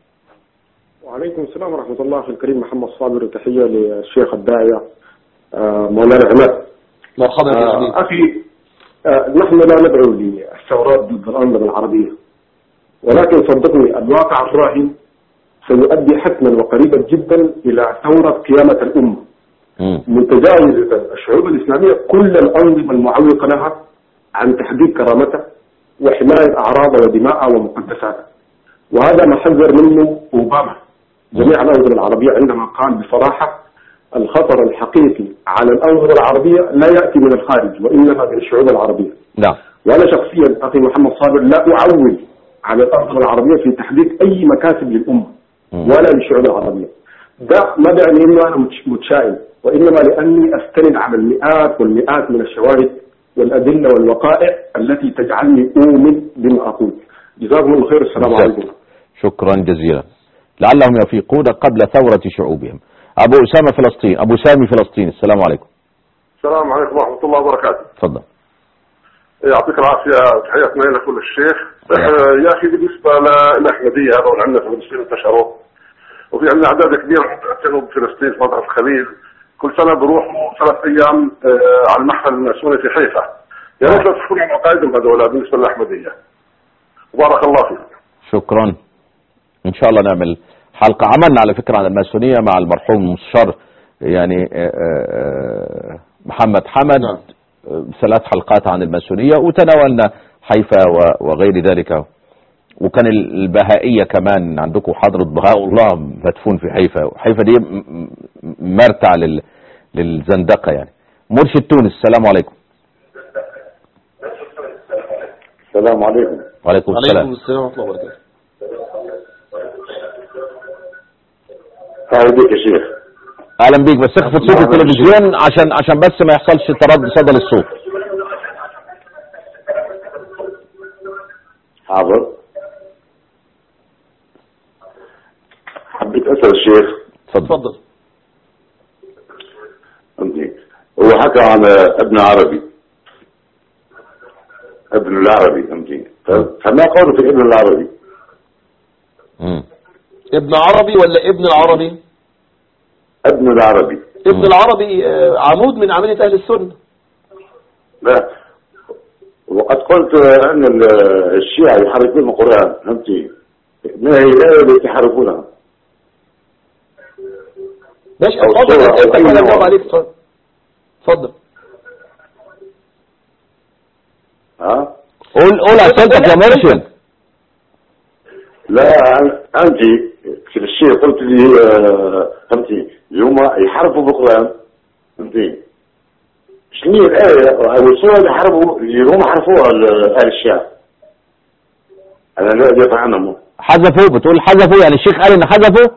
وعليكم السلام ورحمة الله أخي الكريم محمد صابر وتحية للشيخ الداعية آه، مولانا عماد مرحبا يا آه، جميل أخي آه، نحن لا ندعو للثورات ضد الأنظمة العربية ولكن صدقني الواقع الراهن سيؤدي حتما وقريبا جدا إلى ثورة قيامة الأمة مم. متجاوزة الشعوب الإسلامية كل الأنظمة المعوقة لها عن تحقيق كرامتها وحماية أعراضها ودماءها ومقدساتها وهذا ما حذر منه أوباما جميع الأنظمة العربية عندما قال بصراحة الخطر الحقيقي على الأنظمة العربية لا يأتي من الخارج وإنما من الشعوب العربية نعم وأنا شخصيا أخي محمد صابر لا أعول على الأنظمة العربية في تحقيق أي مكاسب للأمة مم. ولا للشعوب العربية ده ما يعني انه انا متش- متشائم وانما لاني استند على المئات والمئات من الشواهد والادله والوقائع التي تجعلني اؤمن بما اقول جزاكم الله خير السلام جزاك. عليكم شكرا جزيلا لعلهم يفيقون قبل ثورة شعوبهم أبو أسامة فلسطين أبو سامي فلسطين السلام عليكم السلام عليكم ورحمة الله وبركاته تفضل يعطيك العافية تحياتنا لك وللشيخ آه، يا أخي بالنسبة للأحمدية هذا اللي عندنا في فلسطين انتشروا وفي عندنا أعداد كبيرة من جنوب فلسطين في منطقة الخليل كل سنة بروحوا ثلاث أيام آه، على المحفل الماسوني في حيفا يا ريت لو تحكوا لي عن عقائدهم هذول بالنسبة للأحمدية وبارك الله فيكم شكرا إن شاء الله نعمل حلقة عملنا على فكرة عن الماسونية مع المرحوم المستشار يعني آه، آه، محمد حمد نعم. آه، ثلاث حلقات عن الماسونية وتناولنا حيفا و- وغير ذلك وكان ال- البهائية كمان عندكم حضرة بهاء الله مدفون في حيفا حيفا دي م- م- مرتع لل للزندقة يعني مرشد تونس السلام عليكم السلام عليكم وعليكم السلام عليكم السلام ورحمة الله وبركاته أهلا بك يا شيخ اهلا بيك بس اخفض صوت التلفزيون عشان عشان بس ما يحصلش تردد صدى للصوت حاضر حبيت أسأل الشيخ اتفضل اتفضل فهمتني هو حكى عن ابن عربي ابن العربي فهمتني ف- فما قوله في ابن العربي مم. ابن عربي ولا ابن العربي ابن العربي ابن العربي آه، عمود من عملية أهل السنة لا وقد قلت أن ال- الشيعة يحرفون القرآن فهمتني ما هي الآية التي يحرفونها ماشي أو اتفضل سورة انت أو أي كده نوع. جاوب عليك اتفضل اتفضل ها قول قول اسئلتك يا مرشد لا أن- أنت في الشيء قلت لي آه، فهمتي هم يحرفوا بالقرآن فهمتي شنو هي الآية أو السورة اللي حرفوا اللي هم حرفوها ال- أهل الشيعة أنا لا أدافع عنهم حذفوا بتقول حذفوا يعني الشيخ قال ان حذفوا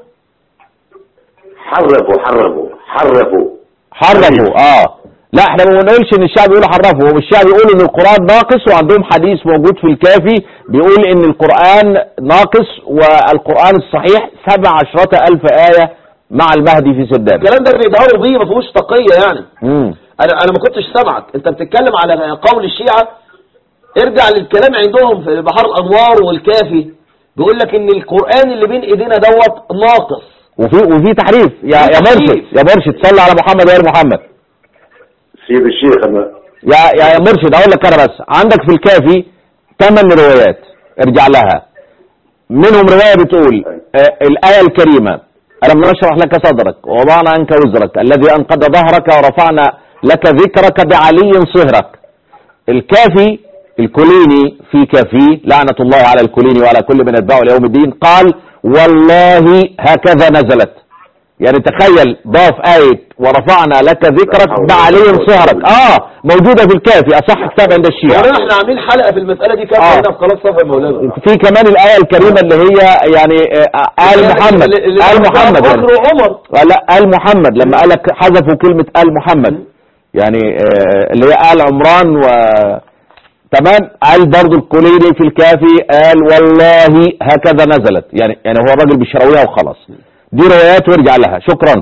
حرفوا حرفوا حرفوا حرفوا اه لا احنا ما بنقولش ان الشعب يقول حرفوا هو الشعب يقول ان القرآن ناقص وعندهم حديث موجود في الكافي بيقول ان القرآن ناقص والقرآن الصحيح سبع عشرة الف آية مع المهدي في سرداب الكلام ده بيدعوا بيه ما فيهوش تقية يعني مم. انا انا ما كنتش سامعك انت بتتكلم على قول الشيعة ارجع للكلام عندهم في بحر الانوار والكافي بيقول لك ان القرآن اللي بين ايدينا دوت ناقص وفي وفي تحريف يا يا مرشد تحريف. يا مرشد صلى على محمد وآل محمد سيد الشيخ أنا يا يا يا مرشد اقول لك انا بس عندك في الكافي ثمان روايات ارجع لها منهم رواية بتقول آه الآية الكريمة ألم نشرح لك صدرك ووضعنا عنك وزرك الذي أنقض ظهرك ورفعنا لك ذكرك بعلي صهرك الكافي الكليني في كافي لعنة الله على الكليني وعلى كل من يتبعه ليوم الدين قال والله هكذا نزلت يعني تخيل ضاف آية ورفعنا لك ذكرك بعلي صهرك اه موجودة في الكافي أصح كتاب عند الشيعة مولانا احنا عاملين حلقة في المسألة دي كام آه. هنا في قناة صفا يا مولانا في كمان الآية الكريمة اللي هي يعني آه، آل محمد اللي- اللي- آل محمد أبو يعني. بكر وعمر آه، لا آل محمد لما قالك حذفوا كلمة آل محمد يعني آه، اللي هي آل عمران و تمام قال برضو الكليني في الكافي قال والله هكذا نزلت يعني يعني هو الراجل بيشراويها وخلاص دي روايات وارجع لها شكرا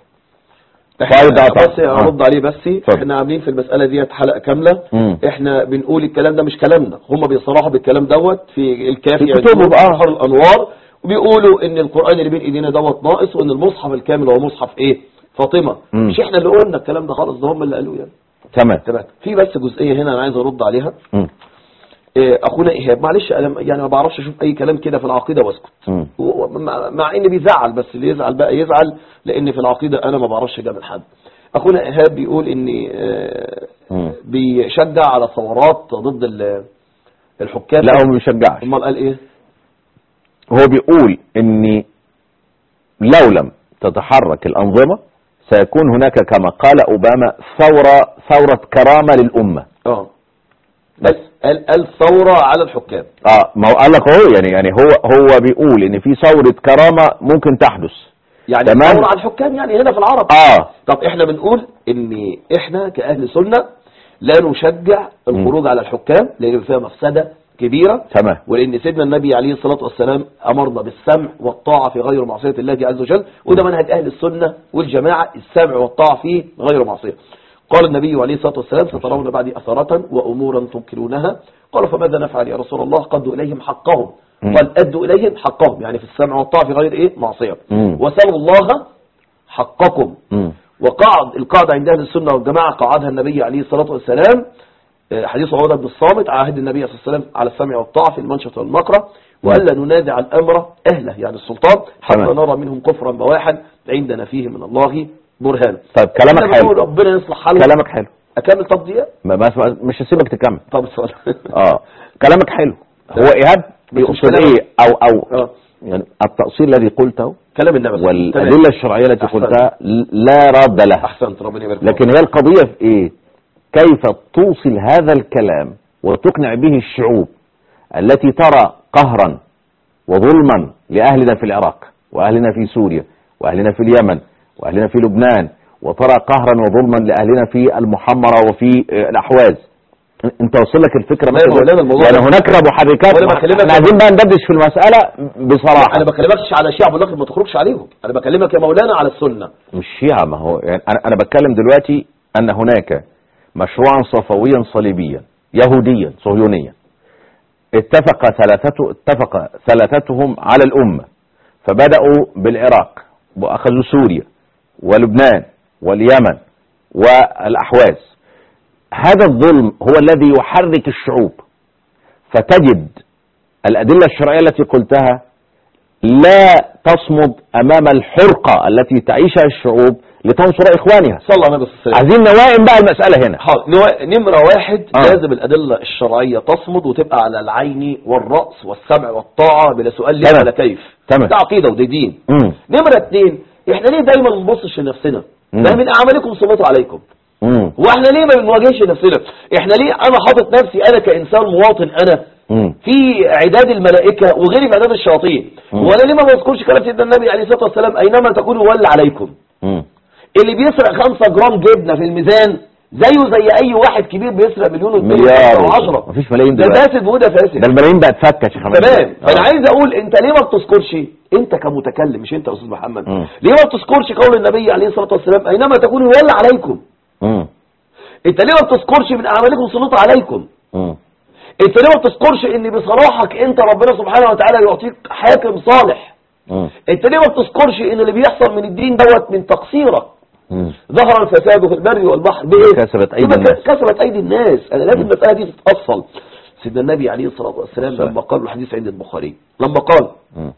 فايدة احنا قطع. بس ارد عليه بس اتفضل. احنا عاملين في المسألة ديت حلقة كاملة مم. احنا بنقول الكلام ده مش كلامنا هم بيصرحوا بالكلام دوت في الكافي في كتبهم، عندهم آه. بحر الانوار وبيقولوا ان القرآن اللي بين ايدينا دوت ناقص وان المصحف الكامل هو مصحف ايه فاطمة مم. مش احنا اللي قلنا الكلام ده خالص ده هم اللي قالوه يعني تمام تمام في بس جزئية هنا انا عايز ارد عليها مم. إيه، اخونا ايهاب معلش انا يعني ما بعرفش اشوف اي كلام كده في العقيدة واسكت مم. و- مع مع ان بيزعل بس اللي يزعل بقى يزعل لان في العقيدة انا ما بعرفش اجامل حد اخونا ايهاب بيقول ان آه، مم. بيشجع على ثورات ضد ال- الحكام لا هو ما بيشجعش امال قال ايه هو بيقول ان لو لم تتحرك الأنظمة سيكون هناك كما قال أوباما ثورة ثورة كرامة للأمة اه بس قال قال ثورة على الحكام اه ما هو قال لك اهو يعني يعني هو هو بيقول ان في ثورة كرامة ممكن تحدث يعني تمام. ثورة على الحكام يعني هنا في العرب اه طب احنا بنقول ان احنا كأهل سنة لا نشجع الخروج على الحكام لان فيها مفسدة كبيرة تمام ولان سيدنا النبي عليه الصلاة والسلام امرنا بالسمع والطاعة في غير معصية الله عز وجل وده منهج اهل السنة والجماعة السمع والطاعة في غير معصية قال النبي عليه الصلاة والسلام سترون بعدي أثرة وأمورا تنكرونها قال فماذا نفعل يا رسول الله قدوا إليهم حقهم مم. قال أدوا إليهم حقهم يعني في السمع والطاعة في غير إيه معصية مم. وسلوا الله حقكم مم. وقعد القاعدة عند أهل السنة والجماعة قعدها النبي عليه الصلاة والسلام آه، حديث عودة بن الصامت عهد النبي صلى الله عليه وسلم على السمع والطاعة في المنشط والمقرة وألا ننازع الأمر أهله يعني السلطان حتى تمام. نرى منهم كفرا بواحا عندنا فيه من الله برهان طيب كلامك إحنا بنقول حلو ربنا يصلح حالهم كلامك حلو اكمل طب دقيقه ما ما مش هسيبك تكمل طب اتفضل اه كلامك حلو هو ايهاب مش يقصد كلامك. ايه او او اه يعني التأصيل الذي قلته كلام النبي صلى الله عليه وسلم. تمام. والأدلة الشرعية التي أحسنت. قلتها لا راد لها احسنت ربنا يبارك لكن هي القضية في ايه كيف توصل هذا الكلام وتقنع به الشعوب التي ترى قهرا وظلما لأهلنا في العراق وأهلنا في سوريا وأهلنا في اليمن وأهلنا في لبنان وترى قهرا وظلما لأهلنا في المحمرة وفي آه، الأحواز انت وصل لك الفكرة لا يا مولانا الموضوع يعني ده- هناك محركات وأنا بكلمك- احنا عايزين بقى ندردش في المسألة بصراحة انا بكلمكش على شيعة بقول لك ما تخرجش عليهم انا بكلمك يا مولانا على السنه مش شيعة ما هو يعني أنا, أنا بتكلم دلوقتي أن هناك مشروعا صفويا صليبيا يهوديا صهيونيا اتفق ثلاثته اتفق ثلاثتهم على الأمة فبدأوا بالعراق وأخذوا سوريا ولبنان واليمن والأحواز هذا الظلم هو الذي يحرك الشعوب فتجد الأدلة الشرعية التي قلتها لا تصمد امام الحرقة التي تعيشها الشعوب لتنصر اخوانها صلى الله عليه وسلم عايزين نوائم بقى المسألة هنا حاضر نوا- نمرة واحد آه. لازم الأدلة الشرعية تصمد وتبقى على العين والرأس والسمع والطاعة بلا سؤال ليه تمام. ولا كيف تمام. ده عقيدة ودي دين مم. نمرة اتنين احنا ليه دايما ما بنبصش لنفسنا مم. ده من أعمالكم سلطوا عليكم مم. واحنا ليه ما بنواجهش نفسنا احنا ليه انا حاطط نفسي انا كإنسان مواطن انا مم. في عداد الملائكة وغيري في عداد الشياطين مم. وانا ليه ما بذكرش كلام سيدنا النبي عليه الصلاة والسلام اينما تكونوا يولى عليكم مم. اللي بيسرق خمسة جرام جبنة في الميزان زيه زي اي واحد كبير بيسرق مليون واثنين مليار وعشرة مفيش ملايين ده دلوقتي فاسد وده ده فاسد الملايين بقت فكة يا شيخ محمد. تمام آه. فانا عايز اقول انت ليه ما بتذكرش انت كمتكلم مش انت يا استاذ محمد مم. ليه ما بتذكرش قول النبي عليه الصلاة والسلام اينما تكونوا يولى عليكم مم. انت ليه ما بتذكرش من اعمالكم سلطة عليكم مم. انت ليه ما بتذكرش ان بصلاحك انت ربنا سبحانه وتعالى يعطيك حاكم صالح مم. انت ليه ما بتذكرش ان اللي بيحصل من الدين دوت من تقصيرك مم. ظهر الفساد في البر والبحر بايه كسرت أيدي بما الناس. كسرت ايدي الناس انا لازم المساله دي تتاصل سيدنا النبي عليه الصلاه والسلام السلام. لما قال الحديث عند البخاري لما قال مم.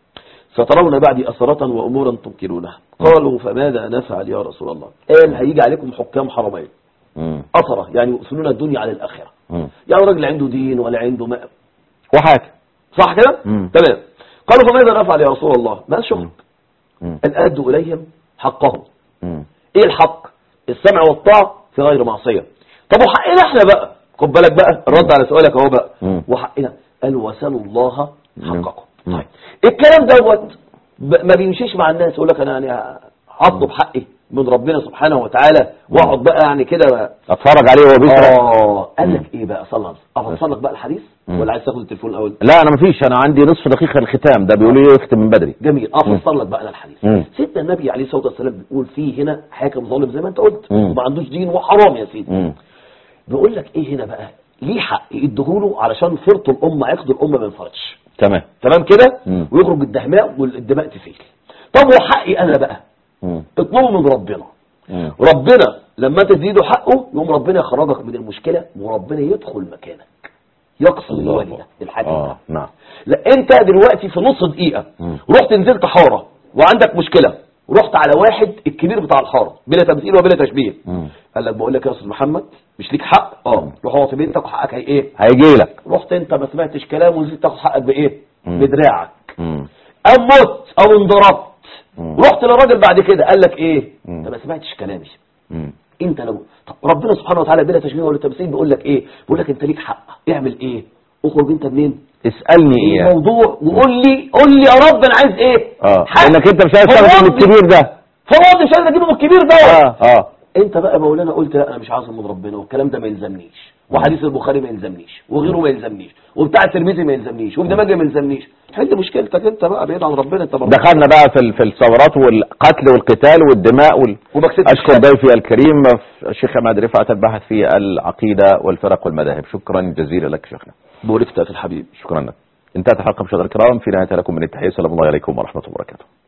سترون بعدي أثرة وأمورا تنكرونها قالوا فماذا نفعل يا رسول الله قال هيجي عليكم حكام حرمين مم. أثرة يعني يؤثرون الدنيا على الآخرة مم. يعني راجل عنده دين ولا عنده ماء وحاكم صح كده مم. تمام قالوا فماذا نفعل يا رسول الله ما شغل مم. أن أدوا إليهم حقهم مم. ايه الحق السمع والطاعة في غير معصية طب وحقنا احنا بقى خد بالك بقى الرد على سؤالك اهو بقى مم. وحقنا قال وسلوا الله حقكم مم. طيب الكلام دوت ب- ما بيمشيش مع الناس يقول لك انا يعني هطلب حقي من ربنا سبحانه وتعالى واقعد بقى يعني كده اتفرج عليه وهو بيسرق اه قال لك ايه بقى صلى الله عليه وسلم افصل لك بقى الحديث مم. ولا عايز تاخد التليفون الاول لا انا مفيش انا عندي نصف دقيقة الختام ده بيقول لي اختم من بدري جميل افصل لك بقى انا الحديث مم. سيدنا النبي عليه الصلاه والسلام بيقول فيه هنا حاكم ظالم زي ما انت قلت مم. وما عندوش دين وحرام يا سيدي مم. بيقول لك ايه هنا بقى ليه حق يديهوله علشان فرط الامه عقد الامه ما ينفرطش تمام تمام كده مم. ويخرج الدماء والدماء تسيل طب وحقي انا بقى مم. اطلبه من ربنا مم. ربنا لما تزيده حقه يقوم ربنا يخرجك من المشكله وربنا يدخل مكانك يقصد الله. الولي ده الحاكم ده اه نعم لا انت دلوقتي في نص دقيقة مم. رحت نزلت حارة وعندك مشكلة رحت على واحد الكبير بتاع الحارة بلا تمثيل وبلا تشبيه مم. قال لك بقول لك يا استاذ محمد مش ليك حق اه روح اقعد في بيتك وحقك هي ايه هيجي لك رحت انت ما سمعتش كلام ونزلت تاخد حقك بايه مم. بدراعك مم. ام مت او انضربت مم. رحت للراجل بعد كده قال لك ايه مم. انت ما سمعتش كلامي مم. انت لو طب ربنا سبحانه وتعالى بلا تشبيه ولا تمثيل بيقول لك ايه بيقول لك انت ليك حق اعمل ايه اخرج انت منين اسألني ايه الموضوع وقول لي قول لي يا رب انا عايز ايه اه حق. لانك انت مش عايز تعرف من فواضي. الكبير ده فواضي مش عايز اجيبه من الكبير ده اه اه انت بقى مولانا قلت لا انا مش عايز من ربنا والكلام ده ما يلزمنيش وحديث البخاري ما يلزمنيش وغيره ما يلزمنيش وبتاع الترمذي ما يلزمنيش وابن ماجه ما يلزمنيش حل مشكلتك انت بقى بعيد عن ربنا انت برضه دخلنا بقى في ال- في الثورات والقتل والقتال والدماء وال... وما كسبتش اشكر حاجة. ضيفي الكريم الشيخ عماد رفعت الباحث في العقيدة والفرق والمذاهب شكرا جزيلا لك شيخنا بوركت يا اخي الحبيب شكرا لك انتهت الحلقة مشاهدينا الكرام في نهاية لكم من التحية السلام الله عليكم ورحمة الله وبركاته